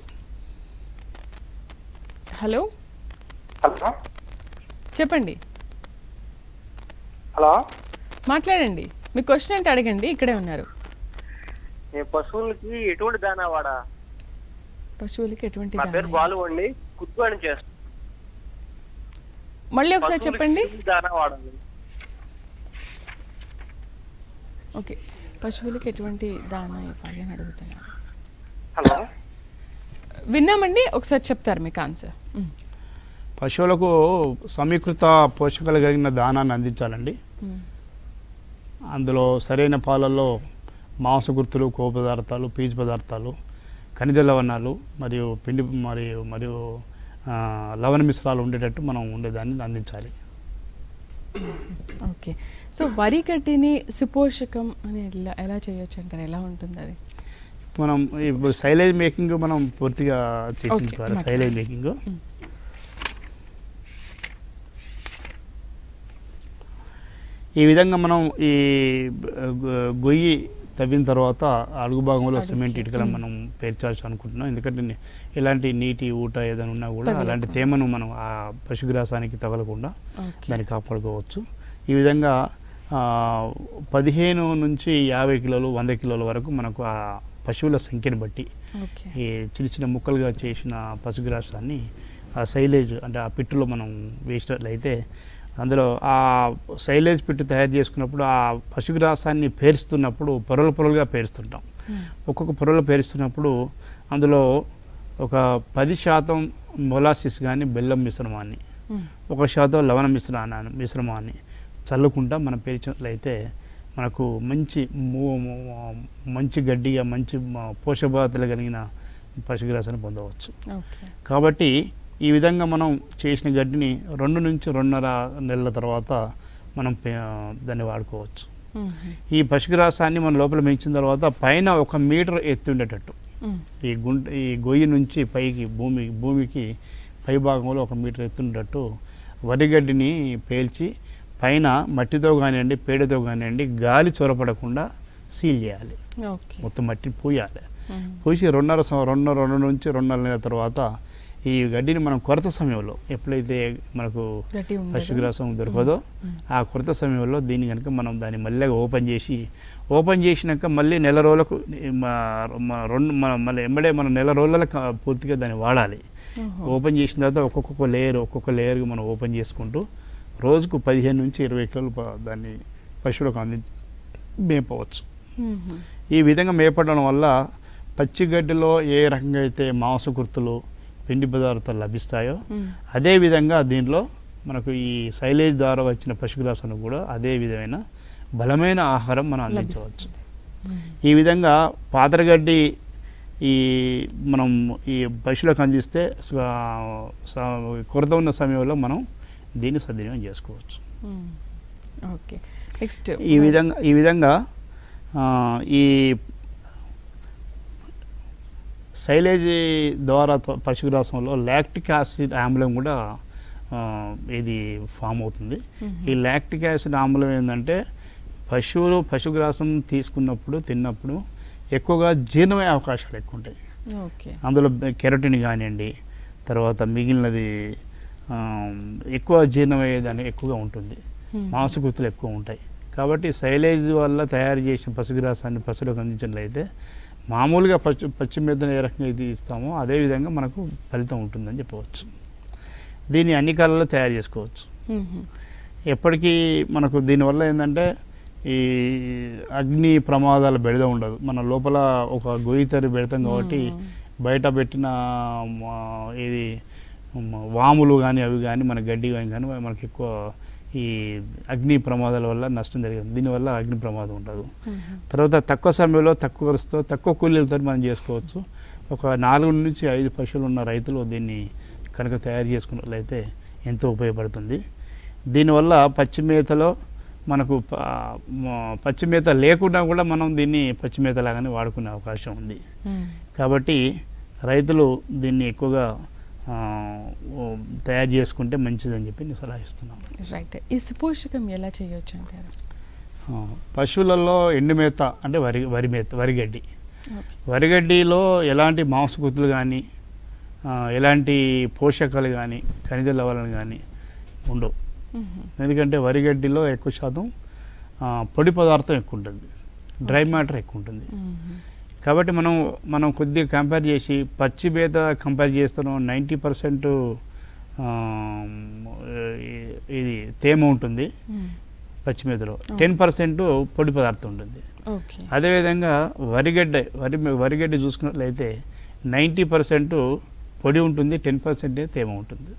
హలో
హలో
చెప్పండి
హలో
మాట్లాడండి మీ క్వశ్చన్ ఏంటి అడగండి ఇక్కడే ఉన్నారు
నేను పశువులకి ఎటువంటి దానా వాడా
పశువులకి ఎటువంటి
నా పేరు
దానా?
బాలు అండి కుట్టువాణి చేస్తాను
మళ్ళీ ఒకసారి చెప్పండి
దానా వాడాలి
ఓకే పశువులకి ఎటువంటి దానా ఇవ్వాలి అని అడుగుతున్నారు
హలో
విన్నామండి ఒకసారి చెప్తారు మీకు ఆన్సర్ మ్మ్.
పశువులకు సమీకృత పోషకాలు కలిగిన దానాన్ని అందించాలండి
మ్మ్.
అందులో సరైన పాలల్లో మాంస గుర్తులు కొవ్వు పదార్థాలు పీచు పదార్థాలు ఖనిజ లవణాలు మరియు పిండి మరియు మరియు ఆ, లవణ మిశ్రాలు ఉండేటట్టు మనం ఉండేదాన్ని అందించాలి
ఓకే సో వరి గడ్డిని సుపోషకం అని ఎలా ఎలా చేయొచ్చు అంటారు ఎలా ఉంటుంది అది
మనం ఇప్పుడు సైలేజ్ మేకింగ్ మనం పూర్తిగా చర్చించుకోవాలి
మాట్లాడండి.
సైలేజ్ మేకింగ్
మ్.
ఈ విధంగా మనం ఈ గొ- గొయ్యి తవ్విన తర్వాత అడుగు భాగంలో
అడుగుకి,
సిమెంట్ ఇటుకలను
మ్.
మనం పేర్చాల్సి అనుకుంటున్నాం ఎందుకంటే ని- ఇలాంటి నీటి ఊట ఏదైనా ఉన్నా కూడా
తగలకుండా.
అలాంటి తేమను మనం ఆ పశుగ్రాసానికి తగలకుండా
ఓకే
దాన్ని కాపాడుకోవచ్చు ఈ విధంగా ఆ, పదిహేను నుంచి యాభై కిలోలు వంద కిలోల వరకు మనకు ఆ పశువుల సంఖ్యను బట్టి
ఓకే
ఈ చిన్న చిన్న ముక్కలుగా చేసిన పశుగ్రాసాన్ని ఆ సైలేజ్ అంటే ఆ పిట్టులో మనం వేసినట్లయితే అందులో ఆ సైలేజ్ పిట్టు తయారు చేసుకున్నప్పుడు ఆ పశుగ్రాసాన్ని పేరుస్తున్నప్పుడు పొరలు పొరలుగా పేరుస్తుంటాం
మ్మ్.
ఒక్కొక్క పొరలు పేరుస్తున్నప్పుడు అందులో ఒక పది శాతం మొలాసిస్ కానీ బెల్లం మిశ్రమాన్ని
మ్మ్.
ఒక శాతం లవణ మిశ్రమాన్ని మిశ్రమాన్ని చల్లుకుంటా మనం పేర్చినట్లయితే మనకు మంచి మూ- మూ- మంచి గడ్డిగా మంచి మ- పోషకపదార్థాలు కలిగిన పశుగ్రాసాన్ని పొందవచ్చు
ఓకే
కాబట్టి ఈ విధంగా మనం చేసిన గడ్డిని రెండు నుంచి రెండున్నర నెలల తర్వాత మనం పే- దాన్ని వాడుకోవచ్చు
మ్మ్.
ఈ పశుగ్రాసాన్ని మనం లోపల పెంచిన తర్వాత పైన ఒక మీటర్ ఎత్తు ఉండేటట్టు
మ్మ్.
ఈ గుంట ఈ గొయ్యి నుంచి పైకి భూమి భూమికి పై భాగంలో ఒక మీటర్ ఎత్తుండట్టు వరిగడ్డిని పేల్చి పైన మట్టితో కానివ్వండి పేడతో కానివ్వండి గాలి చొరపడకుండా సీల్ చేయాలి
ఓకే
మొత్తం మట్టిని పూయాలి
మ్మ్.
పూసి రెండున్నర సం- రెండున్నర రెండు నుంచి రెండున్నర నెలల తర్వాత ఈ గడ్డిని మనం కొరత సమయంలో ఎప్పుడైతే మనకు
గట్టి ఉండదు.
పశుగ్రాసం దొరకదో
మ్మ్.
ఆ కొరత సమయంలో దీన్ని కనుక మనం దాన్ని మళ్ళీ ఓపెన్ చేసి ఓపెన్ చేసినాక మళ్ళీ నెల రోజులకు మా- మా రెండు మన మళ్ళీ ఎంబడే మన నెల రోజులకు పూర్తిగా దాన్ని వాడాలి
ఓహో.
ఓపెన్ చేసిన తర్వాత ఒక్కొక్క లేయర్ ఒక్కొక్క లేయర్గా మనం ఓపెన్ చేసుకుంటూ రోజుకు పదిహేను నుంచి ఇరవై కిలోలు ప- దాన్ని పశువులకు అందించి మేపవచ్చు
మ్మ్.
ఈ విధంగా మేపడం వల్ల పచ్చిగడ్డిలో ఏ రకంగా అయితే మాంస గుర్తులు పిండి పదార్థాలు లభిస్తాయో
మ్మ్.
అదే విధంగా దీనిలో మనకు ఈ సైలేజ్ ద్వారా వచ్చిన పశుగ్రాసాన్ని కూడా అదే విధమైన బలమైన ఆహారం మనం అందించవచ్చు
లభిస్తుంది. మ్మ్.
ఈ విధంగా పాతరగడ్డి ఈ మనం ఈ పశువులకు అందిస్తే స్వ- స- కొరత ఉన్న సమయంలో మనం దీన్ని సద్వినియోగం చేసుకోవచ్చు
మ్మ్. ఓకే నెక్స్ట్
ఈ విధంగా ఈ విధంగా ఆ, ఈ సైలేజ్ ద్వారా త- పశుగ్రాసంలో లాక్టిక్ యాసిడ్ ఆమ్లం కూడా ఆ, ఇది ఫామ్ అవుతుంది
మ్మ్.
ఈ లాక్టిక్ యాసిడ్ ఆమ్లం ఏంటంటే పశువులు పశుగ్రాసం తీసుకున్నప్పుడు తిన్నప్పుడు ఎక్కువగా జీర్ణమయ్యే అవకాశాలు ఎక్కువ ఉంటాయి
ఓకే
అందులో కెరటిన్ కానివ్వండి తర్వాత మిగిలినది ఆ, ఎక్కువ జీర్ణమయ్యేదాన్ని ఎక్కువగా ఉంటుంది మాంసకృతులు ఎక్కువ ఉంటాయి కాబట్టి సైలేజ్ వల్ల తయారు చేసిన పశుగ్రాసాన్ని పశువులకు అందించినట్లయితే మామూలుగా పచ్చి పచ్చి మెద్దను ఏ రకంగా ఇది ఇస్తామో అదేవిధంగా మనకు ఫలితం ఉంటుందని చెప్పవచ్చు దీన్ని అన్ని కాలాల్లో తయారు చేసుకోవచ్చు ఎప్పటికీ మనకు దీనివల్ల ఏంటంటే ఈ అగ్ని ప్రమాదాల బెడద ఉండదు మన లోపల ఒక గొయ్యి తరి పెడతాం కాబట్టి బయట పెట్టిన మా, ఇది మ- వాములు కానీ అవి కానీ మన గడ్డి కానీ కానీ మనకి ఎక్కువ ఈ అగ్ని ప్రమాదాల వల్ల నష్టం జరిగింది దీనివల్ల అగ్ని ప్రమాదం ఉండదు తర్వాత తక్కువ సమయంలో తక్కువ ఖర్చుతో తక్కువ కూలీలతో మనం చేసుకోవచ్చు ఒక నాలుగు నుంచి ఐదు పశువులు ఉన్న రైతులు దీన్ని కనుక తయారు చేసుకున్నట్లయితే ఎంతో ఉపయోగపడుతుంది దీనివల్ల పచ్చి మేతలో మనకు ప- మ- పచ్చి మేత లేకుండా కూడా మనం దీన్ని పచ్చి మేత లాగానే వాడుకునే అవకాశం ఉంది కాబట్టి రైతులు దీన్ని ఎక్కువగా ఆ, ఓ, తయారు చేసుకుంటే మంచిదని చెప్పి నేను సలహా ఇస్తున్నాను
రైట్ ఈ సుపోషకం ఎలా చేయొచ్చు అంటారు
ఆ, పశువులలో ఎండు మేత అంటే వరి వరి మేత వరిగడ్డి
ఓకే
వరిగడ్డిలో ఎలాంటి మాంసకృతులు కానీ ఎలాంటి పోషకాలు కానీ ఖనిజ లవణాలు కానీ ఉండవు ఎందుకంటే వరిగడ్డిలో ఎక్కువ శాతం ఆ, పొడి పదార్థం ఎక్కువ ఉంటుంది డ్రై మ్యాటర్ ఎక్కువ ఉంటుంది కాబట్టి మనం మనం కొద్దిగా కంపేర్ చేసి పచ్చి మేత కంపేర్ చేస్తున్నాం నైంటీ పర్సెంట్ ఇది తేమ ఉంటుంది పచ్చి మేతలో టెన్ పర్సెంట్ పొడి పదార్థం ఉంటుంది
ఓకే
అదేవిధంగా వరిగడ్డ వరి వరిగడ్డ చూసుకున్నట్లయితే నైంటీ పర్సెంట్ పొడి ఉంటుంది టెన్ పర్సెంటే తేమ ఉంటుంది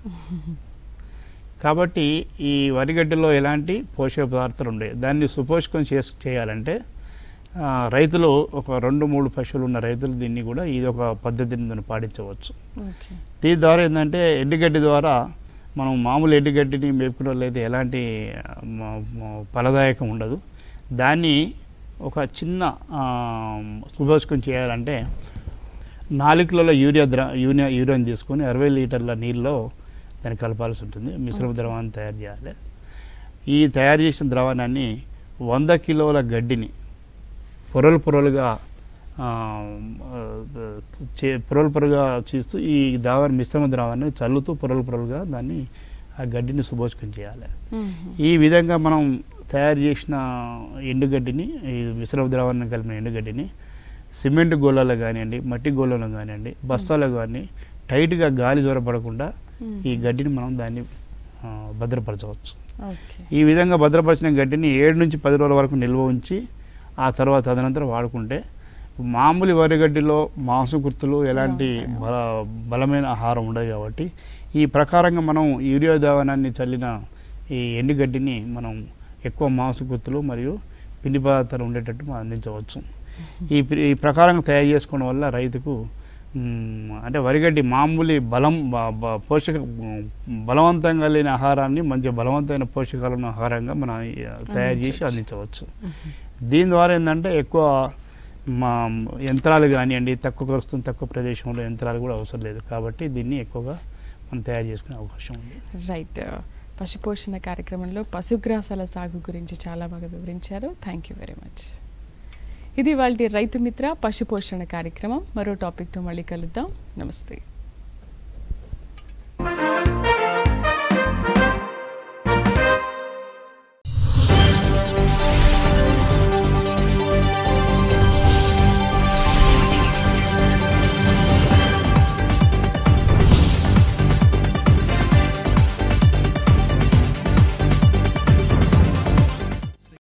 కాబట్టి ఈ వరిగడ్డలో ఎలాంటి పోషక పదార్థాలు ఉండవు దాన్ని సుపోషకం చేసి చేయాలంటే ఆ, రైతులు ఒక రెండు మూడు పశువులు ఉన్న రైతులు దీన్ని కూడా ఇది ఒక పద్ధతిని మనం పాటించవచ్చు
ఓకే
దీని ద్వారా ఏంటంటే ఎండుగడ్డి ద్వారా మనం మామూలు ఎండుగడ్డిని మేపుకునే వాళ్ళైతే ఎలాంటి ఆ, మ- మ- ఫలదాయకం ఉండదు దాన్ని ఒక చిన్న ఆ, సుభోషకం చేయాలంటే నాలుగు కిలోల యూరియా ద్ర యూరియా యూరియాని తీసుకొని అరవై లీటర్ల నీళ్ళలో దాన్ని కలపాల్సి ఉంటుంది మిశ్రమ ద్రవాన్ని తయారు చేయాలి ఈ తయారు చేసిన ద్రవాన్ని వంద కిలోల గడ్డిని పొరలు పొరలుగా ఆ, ఆ, చే పొరలు పొరలుగా చేస్తూ ఈ ద్రావాన్ని మిశ్రమ ద్రావాన్ని చల్లుతూ పొరలు పొరలుగా దాన్ని ఆ గడ్డిని సుభోషకం చేయాలి ఈ విధంగా మనం తయారు చేసిన ఎండుగడ్డిని ఈ మిశ్రమ ద్రవాన్ని కలిపిన ఎండుగడ్డిని సిమెంట్ గోళాలు కానివ్వండి మట్టి గోళాలు కానివ్వండి బస్తాలు కానీ టైట్గా గాలి జ్వరపడకుండా ఈ గడ్డిని మనం దాన్ని ఆ, భద్రపరచవచ్చు
ఓకే
ఈ విధంగా భద్రపరిచిన గడ్డిని ఏడు నుంచి పది రోజుల వరకు నిల్వ ఉంచి ఆ తర్వాత తదనంతరం వాడుకుంటే మామూలు వరిగడ్డిలో మాంసకృతులు ఎలాంటి బల బలమైన ఆహారం ఉండదు కాబట్టి ఈ ప్రకారంగా మనం యూరియా దావనాన్ని చల్లిన ఈ ఎండుగడ్డిని మనం ఎక్కువ మాంసకృతులు మరియు పిండి పదార్థాలు ఉండేటట్టు మనం అందించవచ్చు ఈ ప్ర- ఈ ప్రకారంగా తయారు చేసుకోవడం వల్ల రైతుకు మ్, అంటే వరిగడ్డి మామూలు బలం బ- బ- పోషక బలవంతంగా లేని ఆహారాన్ని మంచి బలవంతమైన పోషకాలు ఉన్న ఆహారంగా మనం ఈ, తయారు చేసి అందించవచ్చు దీని ద్వారా ఏంటంటే ఎక్కువ మా యంత్రాలు కానివ్వండి తక్కువ ఖర్చుతో తక్కువ ప్రదేశంలో యంత్రాలు కూడా అవసరం లేదు కాబట్టి దీన్ని ఎక్కువగా మనం తయారు చేసుకునే అవకాశం ఉంది
రైట్ పశుపోషణ కార్యక్రమంలో పశుగ్రాసాల సాగు గురించి చాలా బాగా వివరించారు థ్యాంక్ యూ వెరీ మచ్ ఇది వాళ్ళ రైతు మిత్ర పశుపోషణ కార్యక్రమం మరో టాపిక్తో మళ్ళీ కలుద్దాం నమస్తే